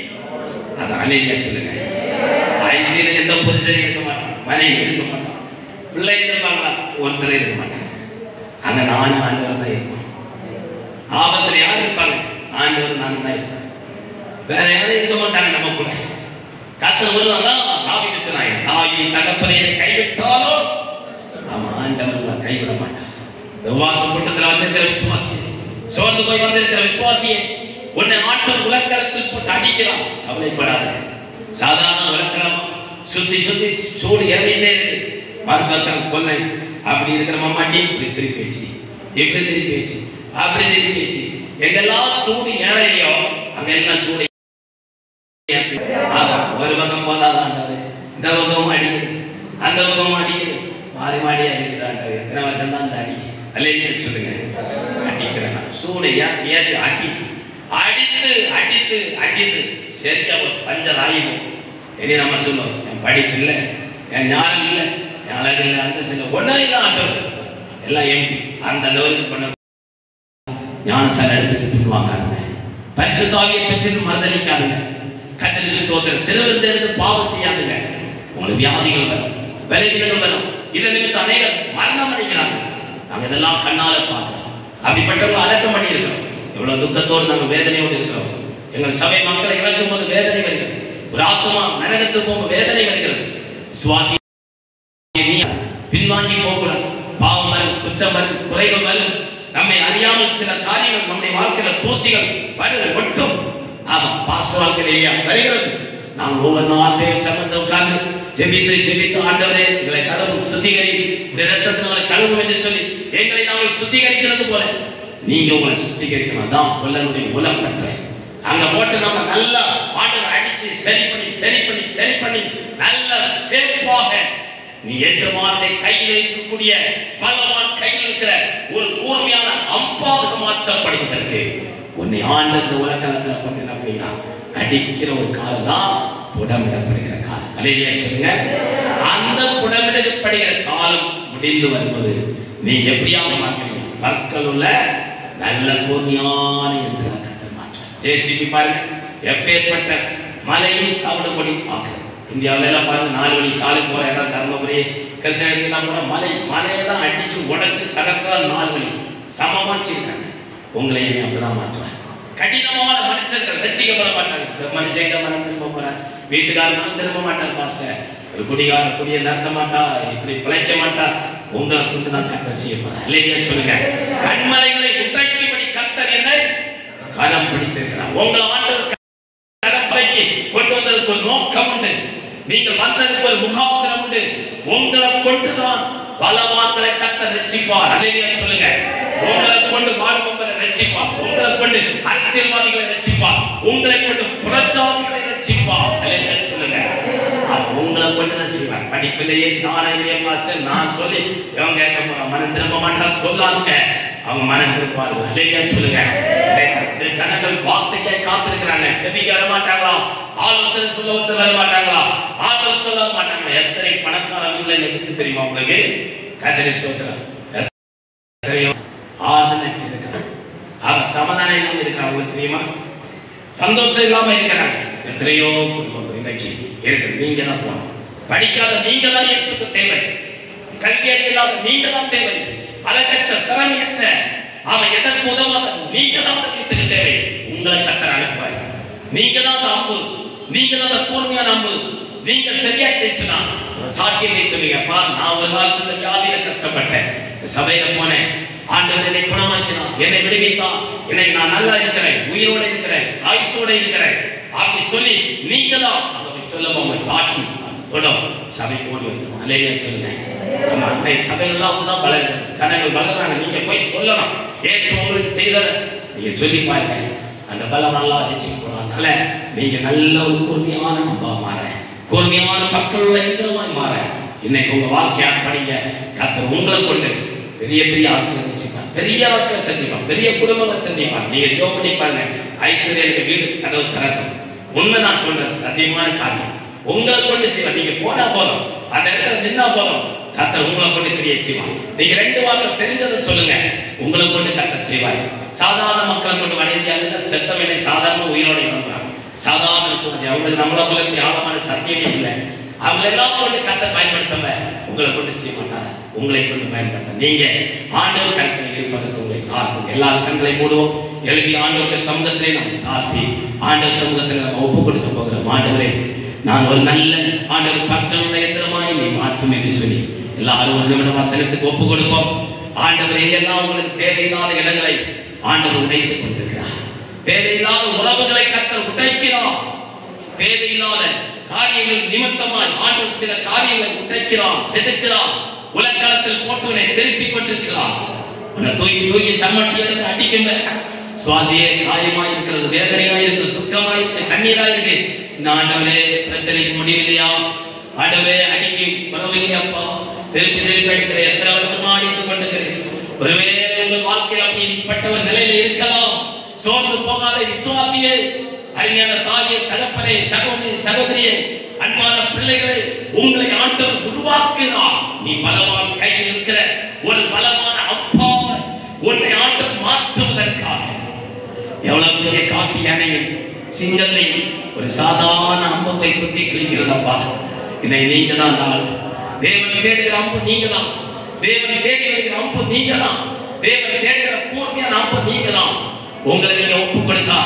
அது அலையா சொல்லுங்க ஐசியில எந்த புருஷனும் இருக்க மாட்டான் மனைவி இருக்க மாட்டான் பிள்ளை இருப்பாங்களா ஒருத்தர் இருக்க மாட்டாங்க அங்க நானும் ஆண்டவர் தான் இருப்போம் ஆபத்துல யார் இருப்பாங்க ஆண்டவர் நான் தான் இருப்பேன் வேற யாரும் இருக்க மாட்டாங்க நம்ம கூட கத்தர் வருவாங்க தாவிட்டு சொன்னாங்க தாயின் தகப்பனை என்னை கைவிட்டாலும் ஆமா ஆண்டவர் உங்களை கைவிட மாட்டான் இந்த உபவாச கூட்டத்தில் வந்திருக்கிற விசுவாசி சோர்ந்து போய் வந்திருக்கிற விசுவாசியே உன்னை ஆட்டம் உலக்களத்தில் போட்டு அடிக்கிறான் கவலைப்படாத சாதாரண விளக்கலாமா சுத்தி சுத்தி சூடு ஏறிட்டே இருக்கு மறுபக்கம் கொல்லை அப்படி இருக்கிற மாமாட்டி இப்படி திருப்பி வச்சு இப்படி திருப்பி வச்சு அப்படி திருப்பி வச்சு எங்கெல்லாம் சூடு ஏறையோ அங்க எல்லாம் சூடு ஏத்தி. ஆமா, ஒரு பக்கம் போதாதான் ஆண்டவரே. இந்த பக்கமும் அடிக்குது அந்த பக்கமும் அடிக்குது மாறி மாறி அடிக்கிறாண்டவர் எத்தனை வருஷம் தான் அந்த அடி அல்லையே சொல்லுங்க அடிக்கிறேன் சூடு ஏத்தி ஏத்தி அடி அடித்து அடித்து அடித்து சரியா ஒரு பஞ்சர் ஆயிடும் இனி நம்ம சொல்லுவோம் என் படிப்பு இல்லை என் ஞானம் இல்லை என் அழகு இல்லை அந்த சில ஒன்றும் இல்லை ஆண்டவர் எல்லாம் எம்டி அந்த லெவலுக்கு பண்ண ஞானசாலை எடுத்துட்டு பின்வாங்காதுங்க பரிசுத்தாவியை பெற்று மறுதளிக்காதுங்க கத்தரிக்கு ஸ்தோத்திரம் திருவிருந்து எடுத்து பாவம் செய்யாதுங்க உங்களுக்கு வியாதிகள் வரும் விளைவுகள் வரும் இதை நிமித்தம் அநேகர் மரணம் அடைக்கிறாங்க நாங்க இதெல்லாம் கண்ணால பார்க்கிறோம் அப்படிப்பட்டவங்க அடக்கம் பண்ணி இருக்கிறோம் எவ்வளவு துக்கத்தோடு நாங்கள் வேதனையோடு இருக்கிறோம் எங்கள் சபை மக்களை இழக்கும் போது வேதனை வருகிறது ஒரு ஆத்மா நரகத்துக்கு போகும் வேதனை வருகிறது சுவாசி பின்வாங்கி போகக்கூடாது பாவம் வரும் குற்றம் வரும் குறைகள் வரும் நம்மை அறியாமல் சில காரியங்கள் நம்முடைய வாழ்க்கையில தூசிகள் வரும் ஒட்டும் ஆமா பாச வாழ்க்கையிலேயே வருகிறது நாம் ஒவ்வொரு நாள் தேவ சம்பந்தம் உட்கார்ந்து ஜெபித்து ஜெபித்து ஆண்டவரே எங்களை கழுவும் சுத்திகரி இந்த ரத்தத்தினால கழுவும் என்று சொல்லி எங்களை நாங்கள் சுத்திகரிக்கிறது போல நீங்க உங்களை சுத்திகரிக்கணும் தான் கொல்லனுடைய உலம் கட்டுரை அங்க போட்டு நம்ம நல்லா ஆண்டவர் அடிச்சு சரி பண்ணி சரி பண்ணி சரி பண்ணி நல்ல சேஃபாக நீ எஜமானுடைய கையில் இருக்கக்கூடிய பலவான் கையில் இருக்கிற ஒரு கூர்மையான அம்பாக மாற்றப்படுவதற்கு உன்னை ஆண்டு இந்த உலகத்தில் போட்டு என்ன பண்ணிக்கிறான் அடிக்கிற ஒரு காலம் தான் புடமிடப்படுகிற காலம் அலையிலேயே சொல்லுங்க அந்த புடமிடப்படுகிற காலம் முடிந்து வருவது நீங்க எப்படியாவது மாற்றுறீங்க பற்கள் உள்ள நல்ல கூர்மையான எந்திர கத்தர் மாற்ற ஜேசிபி பாருங்க எப்பேற்பட்ட மலையும் தவிடு கொடி பார்க்குறது இந்தியாவுல எல்லாம் பாருங்க நாலு வழி சாலை போற இடம் தர்மபுரி கிருஷ்ணகிரிலாம் கூட மலை மலையை தான் அடிச்சு உடைச்சு தகர்க்கிற நாலு வழி சமமாக்கி இருக்காங்க உங்களையுமே அப்படிதான் மாற்றுவாங்க கடினமான மனுஷர்கள் ரசிக்கப்பட மாட்டாங்க இந்த மனுஷன் எங்க மனம் திரும்ப போறார் வீட்டுக்காரர் மனம் திரும்ப மாட்டார் பாஸ்டர் ஒரு குடிகார குடிய நடத்த மாட்டா இப்படி பிழைக்க மாட்டா உங்களை கொண்டு தான் கத்தர் செய்ய போறார் இல்லையா சொல்லுங்க கண்மலைகளை உண்டாக்கியபடி கத்தர் என்னை கரம் பிடித்திருக்கிறார் உங்களை ஆண்டவர் கடப்பைக்கு கொண்டு வந்ததுக்கு ஒரு நோக்கம் உண்டு நீங்கள் வந்ததுக்கு ஒரு முகாந்திரம் உண்டு உங்களை கொண்டுதான் பலவான்களை கத்த ரட்சிப்பார் அதையே சொல்லுங்க உங்களை கொண்டு வாழ்வங்களை ரட்சிப்பார் உங்களை கொண்டு அரசியல்வாதிகளை ரட்சிப்பார் ரட்சிப்பார் உங்களை கொண்டு புறஜாதிகளை ரட்சிப்பார் அல்லேலூயா சொல்லுங்க அவர் உங்களை கொண்டு தான் செய்வார் படிப்பிலேயே நானே இல்லையே மாஸ்டர் நான் சொல்லி இவன் கேட்க போறான் மனம் திரும்ப மாட்டான் சொல்லாதுங்க அவங்க மனம் திருப்பார்கள் அல்லேலூயா சொல்லுங்க இந்த ஜனங்கள் வார்த்தைக்கே காத்திருக்கிறாங்க செபிக்க வர மாட்டாங்களா ஆலோசனை சொல்ல வந்து வர மாட்டாங்களா ஆதரவு சொல்ல வர மாட்டாங்களா எத்தனை பணக்கார வீட்டுல நிறுத்து தெரியுமா உங்களுக்கு கதிரை சொல்றான் எத்தனையோ ஆதரவு இருக்கிறான் அவன் சமாதானம் இல்லாம இருக்கிறான் உங்களுக்கு தெரியுமா சந்தோஷம் இல்லாம இருக்கிறாங்க எத்தனையோ குடும்பங்கள் இன்னைக்கு இருக்கு நீங்க தான் போகணும் படிக்காத நீங்க தான் இயேசுக்கு தேவை கல்வி அறிவில்லாத நீங்க தான் தேவை அழகற்ற திறமையற்ற அவன் எதற்கு உதவாத நீங்க தான் அந்த வீட்டுக்கு தேவை உங்களை கத்தர் அனுப்புவார் நீங்க தான் அந்த அம்பு நீங்க தான் அந்த கூர்மையான அம்பு நீங்க சரியா பேசினா சாட்சியம் பேசுவீங்கப்பா நான் ஒரு காலத்துல இந்த வியாதியில கஷ்டப்பட்டேன் இந்த சபையில போனேன் ஆண்டவர் என்னை குணமாக்கினான் என்னை விடுவித்தான் இன்னைக்கு நான் நல்லா இருக்கிறேன் உயிரோட இருக்கிறேன் ஆயுசோட இருக்கிறேன் அப்படி சொல்லி நீங்க தான் அங்க போய் சொல்லுங்க உங்க சாட்சி தொடும் சபைக்கு ஓடி வந்துடும் அலேலியா சொல்லுங்க ஆமா இன்னைக்கு சபைகள்லாம் தான் வளருது ஜனங்கள் வளர்றாங்க நீங்க போய் சொல்லணும் ஏசு உங்களுக்கு செய்ததை நீங்க சொல்லி பாருங்க அந்த பலம் நல்லா வச்சுக்கணும் அதனால நீங்க நல்ல ஒரு கூர்மையான அம்பா மாற கூர்மையான மக்கள் உள்ள எந்திரமாய் மாற இன்னைக்கு உங்க வாக்கியா படிங்க கத்தர் உங்களை கொண்டு பெரிய பெரிய ஆட்களை வச்சுப்பான் பெரிய ஆட்களை சந்திப்பான் பெரிய குடும்பங்களை சந்திப்பான் நீங்க ஜோ பண்ணி பாருங்க ஐஸ்வர்யனுக்கு வீடு கதவு திறக்கும் உண்மை நான் சொல்றது சத்தியமான காரியம் உங்களை கொண்டு செய்வான் நீங்க போனா போதும் அந்த இடத்துல நின்னா போதும் கத்தர் உங்களை கொண்டு தெரிய செய்வான் நீங்க ரெண்டு வார்த்தை தெரிஞ்சதை சொல்லுங்க உங்களை கொண்டு கத்தர் செய்வார் சாதாரண மக்களை கொண்டு வட இந்தியாவில் செத்தவனை சாதாரண உயிரோட இழந்தாங்க சாதாரண சொல்றது அவங்களுக்கு நம்மள போல இப்படி ஆழமான சத்தியமே இல்லை அவங்களை எல்லாம் கொண்டு கத்தர் பயன்படுத்தவ உங்களை கொண்டு செய்ய மாட்டாங்க உங்களை கொண்டு பயன்படுத்த நீங்க ஆண்டவர் கருத்தில் இருப்பதற்கு உங்களை தாழ்த்துங்க எல்லா கண்களை மூடுவோம் எழுப்பி ஆண்டவருடைய சமூகத்திலே நம்மை தாழ்த்தி ஆண்டவர் சமூகத்தில் நம்ம ஒப்பு கொடுக்க போகிறோம் ஆண்டவரே நான் ஒரு நல்ல ஆண்டவர் பக்தனுள்ள எந்திரமாய் நீ மாற்றும் என்று சொல்லி எல்லாரும் ஒரு நிமிடம் வசனத்துக்கு ஒப்பு கொடுப்போம் ஆண்டவர் எங்கெல்லாம் உங்களுக்கு தேவையில்லாத இடங்களை ஆண்டவர் உடைத்துக் கொண்டிருக்கிறார் தேவையில்லாத உறவுகளை கத்தர் உடைக்கிறார் தேவையில்லாத காரியங்கள் நிமித்தமாய் ஆண்டவர் சில காரியங்களை உடைக்கிறார் செதுக்கிறார் உலகளத்தில் போட்டுவனை திருப்பிக் கொண்டிருக்கிறார் உன்னை தூக்கி தூக்கி சம்மட்டி எடுத்து அடிக்கும் சுவாசியே காயமாய் இருக்கிறது வேதனையாய் இருக்கிறது துக்கமாய் இருக்கு கண்ணீராய் இருக்கு இந்த ஆண்டவரே பிரச்சனைக்கு முடிவில்லையா ஆண்டவரே அடிக்கி வரவில்லையாப்பா திருப்பி திருப்பி அடிக்கிற எத்தனை வருஷமா அடித்துக் கொண்டிருக்கிறேன் ஒருவேளை உங்கள் வாழ்க்கையில் அப்படிப்பட்ட ஒரு நிலையில இருக்கலாம் சோர்ந்து போகாத விசுவாசியே அருமையான தாயே தகப்பனே சகோதரி சகோதரியே அன்பான பிள்ளைகளே உங்களை ஆண்டவர் உருவாக்கினார் நீ பலமான கையில் இருக்கிற ஒரு பலமான அப்பா உன்னை ஆண்டவர் மாற்றுவதற்காக எவ்வளவு பெரிய காட்டு யானையும் சிங்கத்தையும் ஒரு சாதாரண அம்பை குத்தி கிழிக்கிறதப்பா இதை நீங்க தான் அந்த ஆளு தேவன் தேடுகிற அம்பு நீங்க தான் தேவன் தேடி வருகிற அம்பு நீங்க தான் தேவன் தேடுகிற கூர்மையான அம்பு நீங்க தான் உங்களை நீங்க ஒப்பு கொடுத்தா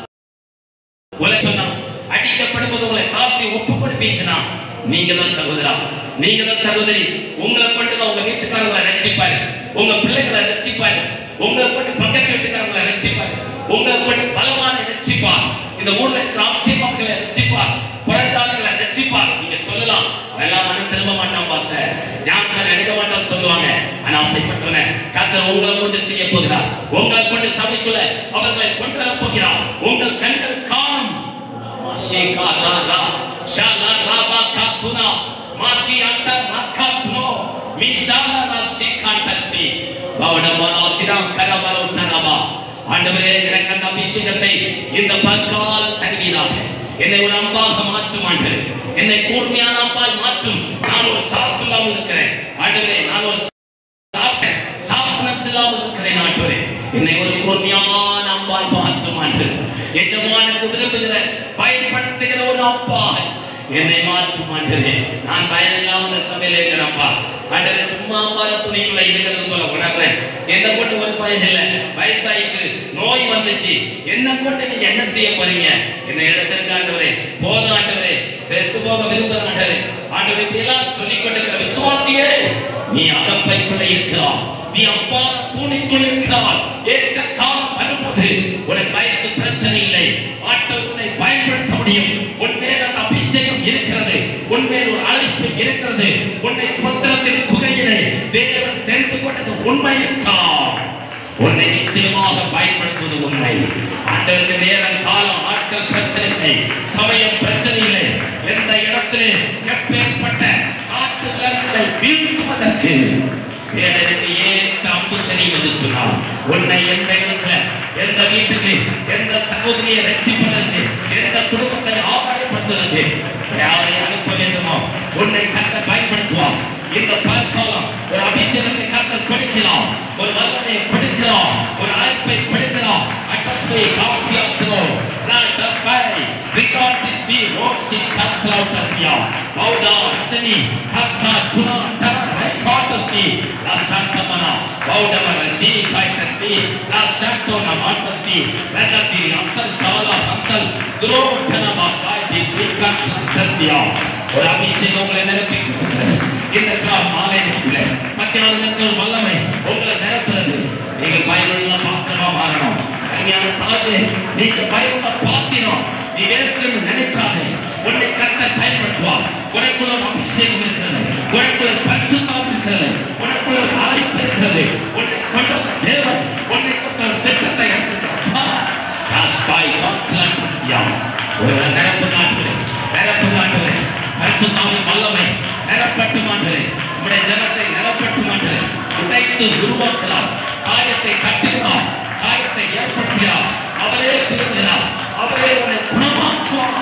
உங்களை சொன்னா அடிக்கப்படும்போது உங்களை தாழ்த்தி ஒப்பு கொடுப்பீங்கன்னா நீங்க தான் சகோதரா நீங்க தான் சகோதரி உங்களை கொண்டு தான் உங்க வீட்டுக்காரங்களை ரட்சிப்பாரு உங்க பிள்ளைகளை ரட்சிப்பாரு உங்களை கொண்டு பக்கத்து வீட்டுக்காரங்களை ரட்சிப்பாரு உங்களை கொண்டு பலமான ரட்சிப்பார் இந்த ஊர்ல இருக்கிற ஆசிரியர்களை ரட்சிப்பார் புறஜாதிகளை ரட்சிப்பார் நீங்க சொல்லலாம் அவெல்லாம் மனம் திரும்ப மாட்டான் பாஸ்டர் ஞான் சார் எடுக்க மாட்டான் சொல்லுவாங்க ஆனா அப்படிப்பட்டவன கர்த்தர் உங்களை கொண்டு செய்ய போகிறார் உங்களை கொண்டு சபைக்குள்ள அவர்களை கொண்டு வர போகிறார் உங்கள் கண்கள் காணும் மாஷிகா நாரா ஷாலா ராபா காத்துனா மாஷி அட்ட ரகாத்னோ மிஷாலா ரசிகாண்டஸ்தி பவடமரோ திரம் கரமரோ தரபா ஆண்டவரே எனக்கு அந்த அபிஷேகத்தை இந்த பற்கால தருவீராக என்னை ஒரு அம்பாக மாற்றும் ஆண்டவரே என்னை கூர்மையான அம்பாய் மாற்றும் நான் ஒரு சாப்பில்லாமல் இருக்கிறேன் ஆண்டவரே நான் ஒரு சாப்பிட்டேன் சாப்பிட்னஸ் இல்லாமல் இருக்கிறேன் ஆண்டவரே என்னை ஒரு கூர்மையான அம்பாய் மாற்றும் ஆண்டவரே எஜமானுக்கு விரும்புகிற பயன்படுத்துகிற ஒரு அப்பாய் என்னை மாற்றும் ஆண்டவரே நான் பயன் இல்லாம இந்த சபையில இருக்கிறப்பா ஆண்டவரே சும்மா பார துணிக்குள்ள இருக்கிறது போல உணர்றேன் என்ன கொண்டு ஒரு பயன் இல்லை வயசாயிட்டு நோய் வந்துச்சு என்ன கொண்டு நீங்க என்ன செய்ய போறீங்க என்ன இடத்திற்கு ஆண்டவரே போதும் ஆண்டவரே செத்து போக விரும்புகிற ஆண்டவரே ஆண்டவரே இப்படி எல்லாம் சொல்லிக் கொண்டிருக்கிற விசுவாசியே நீ அகப்பைக்குள்ள இருக்கிறாய் நீ அப்பா தூணிக்குள் இருக்கிறாய் ஏற்ற காலம் வரும்போது உனக்கு வயசு பிரச்சனை இல்லை ஆண்டவர் உன்னை பயன்படுத்த முடியும் உன் மேல் அந்த அபிஷேகம் இருக்கிறது உன் மேல் ஒரு அழைப்பு இருக்கிறது உன்னை புத்திரத்தின் குகையிலே தேவன் தெரிந்து கொண்டது உண்மையற்றால் உன்னை நிச்சயமாக பயன்படுத்துவது உண்மை ஆண்டவருக்கு நேரம் காலம் அதற்கு வேடனுக்கு ஏற்ற அம்பு தெரியும் என்று சொன்னார் உன்னை எந்த இடத்துல எந்த வீட்டுக்கு எந்த சகோதரியை ரட்சிப்பதற்கு எந்த குடும்பத்தை ஆதாயப்படுத்துவதற்கு யாரை அனுப்ப வேண்டுமோ உன்னை கத்த பயன்படுத்துவார் இந்த பற்காலம் ஒரு அபிஷேகத்தை கத்தல் கொடுக்கலாம் ஒரு வல்லமையை கொடுக்கலாம் ஒரு அழைப்பை கொடுக்கலாம் அட்டஸ்மை காசியாத்திரோ Let us pray. Record this be roasting comes out as we are. Bow down, Anthony, Hamsa, Tuna, Tara, record us be. La Santa Mana, bow down, receive kindness be. La Santo Namatas be. Let us be Antal Jala, Antal, Drotana Masai, this week comes as we are. ஒரு அபிஷேகம் உங்களை நிரப்பி கொடுக்கிறது இந்த கால் மாலை நேரத்தில் மத்தியான நேரத்தில் வல்லமை உங்களை நிரப்புறது நீங்கள் பயனுள்ள பாத்திரமா மாறணும் கல்யாண தாஜே நீங்க பயனுள்ள பாத்திரம் நீ வேஸ்ட்னு நினைச்சாதே உன்னை கத்த பயன்படுத்துவா உனக்குள்ள ஒரு அபிஷேகம் இருக்கிறது உனக்குள்ள ஒரு பரிசுத்தம் இருக்கிறது உனக்குள்ள ஒரு அழைப்பு இருக்கிறது உன்னை கொண்டு வந்த தேவன் உன்னை கொண்ட ஒரு திட்டத்தை எடுத்துக்கிறார் ராஸ்பாய் கான்சலன் கிறிஸ்தியா ஒரு நிரப்பு நாட்டுல நிரப்பு நாட்டுல பரிசுத்தாவின் வல்லமை நிரப்பட்டு மாட்டே உடைய ஜனத்தை நிரப்பட்டு மாட்டே உடைத்து உருவாக்கலாம் காயத்தை கட்டுகிறார் காயத்தை ஏற்படுத்துகிறார் அவரே திருக்கிறார் அவரே உன்னை குணமாக்குவார்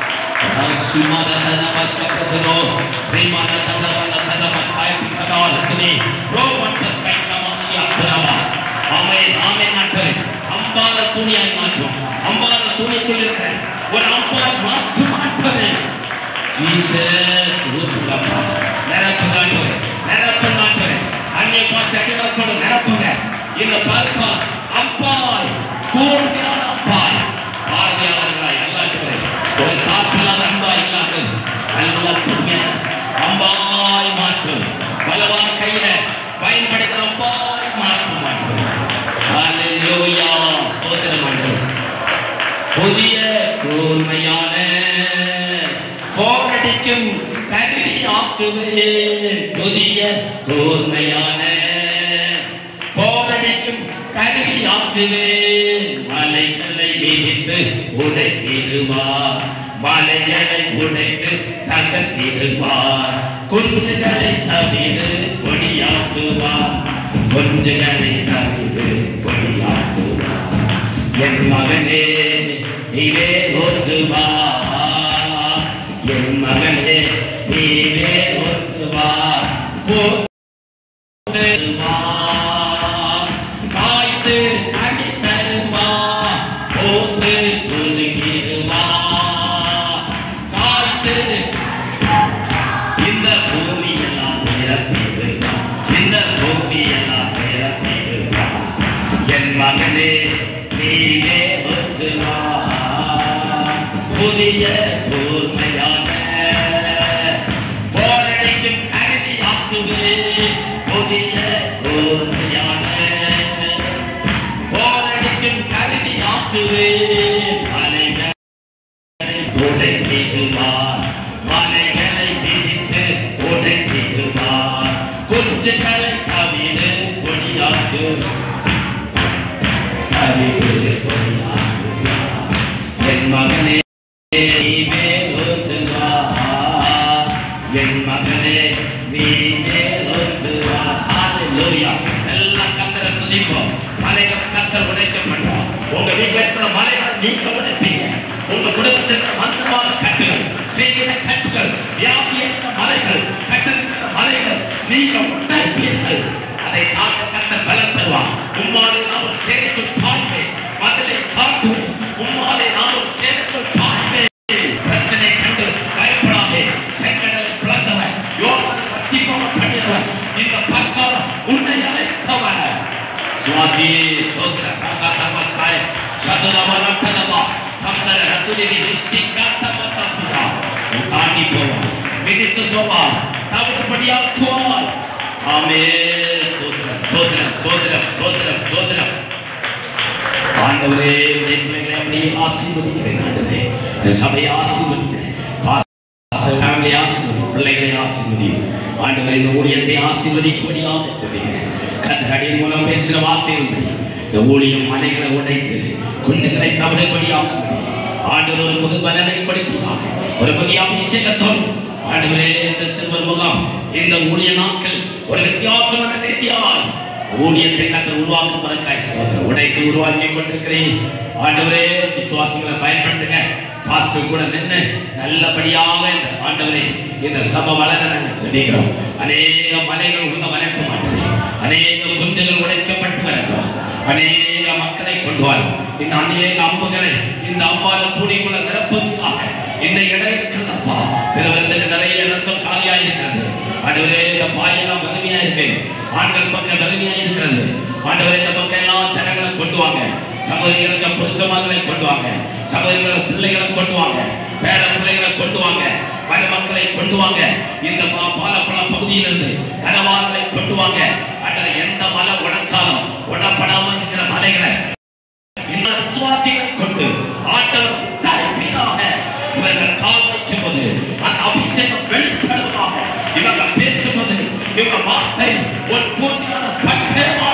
அம்பால துணியாய் மாற்றும் அம்பால துணிக்குள் இருக்கிற ஒரு அம்பால் மாற்று மாற்றமே ஜீசஸ் ஊற்றுங்கப்பா நிரப்புங்க ஆண்டவரே நிரப்புங்க ஆண்டவரே அந்நிய பாச அடிகளத்தோட நிரப்புங்க இந்த பார்க்கா அப்பாய் கூர்மையான அப்பாய் பார்வையாளர்களாய் எல்லாத்துவரை ஒரு சாப்பில்லாத அன்பா இல்லாமல் நல்ல கூர்மையான அம்பாய் மாற்றும் பலவான கையில பயன்படுத்துற அம்பாய் மாற்றும் மாற்றும் ஹalleluya ஸ்தோத்திரம் ஆண்டவரே புதிய கூர்மையான போரடிக்கும் கருவி ஆக்குவேன் புதிய கூர்மையான போரடிக்கும் கருவி ஆக்குவேன் மலைகளை மிதித்து உடைத்திடுவார் மலைகளை உடைத்து தகர்த்திடுவார் குஞ்சுகளை தவிர பொடியாக்குவார் குஞ்சுகளை தவிர பொடியாக்குவார் என் மகனே நீவே ஒத்துவா என் மகனே நீவே ஒத்துவா போத்துவா காய்த்து அடி தருவா போத்து குலுக்கிடுவா காய்த்து இந்த பூமி எல்லாம் நிரப்பிடுவா இந்த பூமி எல்லாம் நிரப்பிடுவா என் மகனே நீவே ஒத்துவா புதிய கூர்மையான போரடிக்கும் கருவி ஆக்குவே புதிய கூர்மையான போரடிக்கும் கருவி ஆக்குவே மலைகள் உடைத்திடுவார் மலைகளை மிதித்து உடைத்திடுவார் குஞ்சுகளை தவிர பொடியாக்கு தவிர பொடியாக்குவார் என் மகனே நீ மேலோற்றுவா என் மகனே நீ மேலோற்றுவா ஹalleluya எல்லாம் கத்தரை துதிப்போம் மலைகளை கத்தர் உடைக்கப்பட்டோம் உங்க வீட்டுல இருக்கிற மலைகளை நீங்க உடைப்பீங்க உங்க குடும்பத்தில் இருக்கிற மந்திரமான கட்டுகள் செய்கிற கட்டுகள் வியாதி இருக்கிற மலைகள் கட்டிருக்கிற மலைகள் நீங்க உண்டாக்கியீர்கள் அதை தாக்க கத்த பலம் தருவான் உம்மாலே நான் ஒரு சேனைக்குள் பாய்வேன் மதிலை காட்டுவேன் உம்மாலே நான் ஒரு சேனைக்குள் பாய்வேன் பிரச்சனை கண்டு பயப்படாதே செங்கடலை பிளந்தவன் யோகனை வத்திப்பவன் பண்ணினவன் இந்த பற்காலம் உன்னை அழைத்தவன் சுவாசி சோதர பிரகாத்தமஸ்தாய சதுரவரட்டனமா கந்தர ரத்துலிவி நிசிக்காத்தமத்தஸ்மியா நீ தாண்டி போவாய் மிதித்து போவாய் தவிடுபடியாக்குவாய் ஆமே ஸ்தோத்திரம் ஸ்தோத்திரம் ஸ்தோத்திரம் ஸ்தோத்திரம் ஸ்தோத்திரம் ஆண்டவரே உடைய பிள்ளைகளை அப்படியே ஆசீர்வதிக்கிறேன் ஆண்டவரே இந்த சபையை ஆசீர்வதிக்கிறேன் பாஸ்டர் ஃபேமிலி ஆசீர்வதி பிள்ளைகளை ஆசீர்வதி ஆண்டவரே இந்த ஊழியத்தை ஆசீர்வதிக்கும்படியாக சொல்லுகிறேன் கத்தர் அடியின் மூலம் பேசுகிற வார்த்தைகள் படி இந்த ஊழியம் மலைகளை உடைத்து குண்டுகளை தவிடுபடியாக்கும்படி ஆண்டவர் ஒரு புது பலனை கொடுப்பதாக ஒரு புதிய அபிஷேகத்தோடு ஆண்டவரே இந்த சிறுவர் முகாம் இந்த ஊழிய நாட்கள் ஒரு வித்தியாசமான ரீதியாய் ஊழியத்தை கத்தர் உருவாக்குவதற்காய் ஸ்தோத்திரம் உடைத்து உருவாக்கி கொண்டிருக்கிறேன் ஆண்டவரே விசுவாசிகளை பயன்படுத்துங்க பாஸ்டர் கூட நின்று நல்லபடியாக இந்த ஆண்டவரே இந்த சபை வளர நாங்கள் செடிக்கிறோம் அநேக மலைகள் உள்ள வரட்டும் ஆண்டவரே அநேக குஞ்சுகள் உடைக்கப்பட்டு வரட்டும் அநேக மக்களை கொண்டு வரும் இந்த அநேக அம்புகளை இந்த அம்பால துணிக்குள்ள நிரப்புவதாக இந்த இடம் இருக்கிறதப்பா திருவிழந்துக்கு நிறைய ரசம் காலியா இருக்கிறது ஆண்டவரே இந்த பாயெல்லாம் வலிமையா இருக்கு ஆண்கள் பக்கம் வலிமையா இருக்கிறது ஆண்டவரே இந்த பக்கம் எல்லாம் ஜனங்களை கொண்டு வாங்க சகோதரிகளுக்கு புருஷமார்களை கொண்டு வாங்க சகோதரிகளை பிள்ளைகளை கொண்டு வாங்க பேர பிள்ளைகளை கொண்டு வாங்க மருமக்களை கொண்டு வாங்க இந்த பா- பாலப்பழ பகுதியிலிருந்து கனவான்களை கொண்டு வாங்க ஆண்டவரே எந்த மலை உடைச்சாலும் உடப்படாம இருக்கிற மலைகளை இந்த விசுவாசிகளை கொண்டு ஆண்டவர் உண்டாய்ப்பீராக இவர்கள் கால் வைக்கும்போது அந்த அபிஷேகம் வெளிப்படுவதாக இவர்கள் பேசும்போது இவங்க வார்த்தை ஒரு பூர்த்தியான பட்டேமா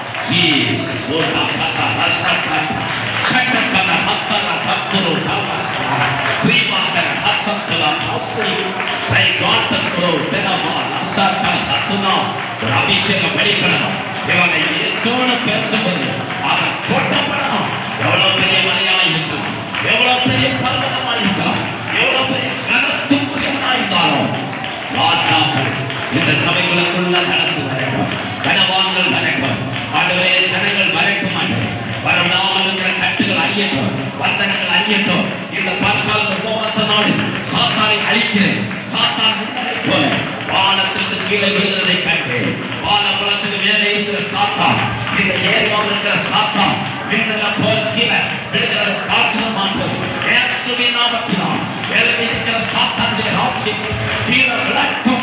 ஜீசஸ் ஓடா கதா ரசகா சக்கக்கன ஹத்தன ஹத்துரு தமஸ்கா ப்ரீமாந்தன ஹசந்தல அஸ்தி ரை காட்டஸ்கரோ பெனமா ரசகா ஹத்துனா ஒரு அபிஷேகம் வெளிப்படணும் இவங்க இயேசுன்னு பேசும்போது அவன் கொட்டப்படணும் எவ்வளவு பெரிய மலையா இருக்கலாம் எவ்வளவு பெரிய பர்வதமா இருக்கலாம் எவ்வளவு பெரிய கனத்துக்குரியவனா இருந்தாலும் ராஜாக்கள் இந்த சபைகளுக்குள்ள நடந்து வரட்டும் கனவான்கள் வரட்டும் ஆண்டவரே ஜனங்கள் வரட்டும் ஆண்டவரே வரவிடாமல் இருக்கிற கட்டுகள் அழியட்டும் வந்தனங்கள் அழியட்டும் இந்த பற்கால உபவாச நாடு சாத்தானை அழிக்கிறேன் சாத்தான் முன்னரை போல வானத்திலிருந்து கீழே விழுகிறதை கண்டு வானபலத்துக்கு மேலே இருக்கிற சாத்தான் இந்த ஏரியாவில் இருக்கிற சாத்தான் மின்னல போல கீழே விழுகிறதை காக்கிற மாட்டோம் இயேசுவின் நாமத்தினால் மேலே இருக்கிற சாத்தானுடைய ராட்சியம் கீழே விளக்கும்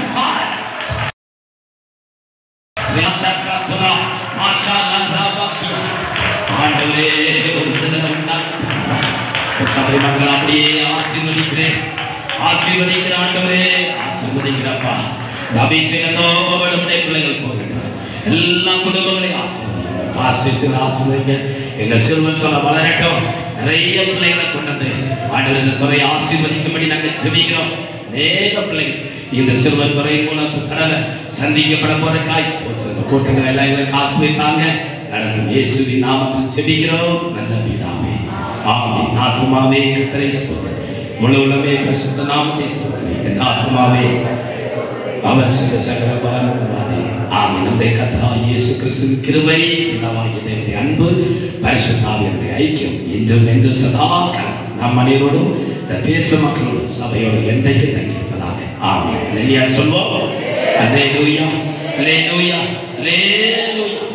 ஆண்டவரே ஒரு விடுதலை உண்டாக சபை மக்கள் அப்படியே ஆசீர்வதிக்கிறேன் ஆசீர்வதிக்கிற ஆண்டவரே ஆசீர்வதிக்கிறப்பா இந்த அபிஷேகத்தோடு உடைய பிள்ளைகள் போகட்டும் எல்லா குடும்பங்களையும் ஆசீர்வதிங்க பாஸ்டேஷன் ஆசீர்வதிங்க எங்க சிறுவத்தோட வளரட்டும் நிறைய பிள்ளைகளை கொண்டு வந்து ஆண்டவர் இந்த துறையை ஆசீர்வதிக்கும்படி நாங்கள் செபிக்கிறோம் அநேக பிள்ளைகள் இந்த சிறுவர் துறை மூலம் கடலை சந்திக்கப்பட போற காய்ச்சி போட்டு இந்த கூட்டங்கள் எல்லாம் எங்களுக்கு ஆசீர்வதித்தாங்க நடக்கும் இயேசுவின் நாமத்தில் செபிக்கிறோம் நல்ல பிதாவே ஆமென் ஆத்துமாவே கர்த்தரை ஸ்தோத்திரம் முழு உள்ளமே பரிசுத்த நாமத்தை ஸ்தோத்திரம் என் ஆத்துமாவே அவர் செய்த சகல பாரவாதே ஆமென் நம்முடைய கர்த்தரா இயேசு கிறிஸ்துவின் கிருபை பிதாவாகிய தேவனுடைய அன்பு பரிசுத்தாவியனுடைய ஐக்கியம் இன்றும் என்று சதா காலம் நம் அனைவரோடும் இந்த தேச மக்களோடும் சபையோடு என்றைக்கு தங்கியிருப்பதாக ஆமென் இல்லையா சொல்வோம் அல்லேலூயா அல்லேலூயா அல்லேலூயா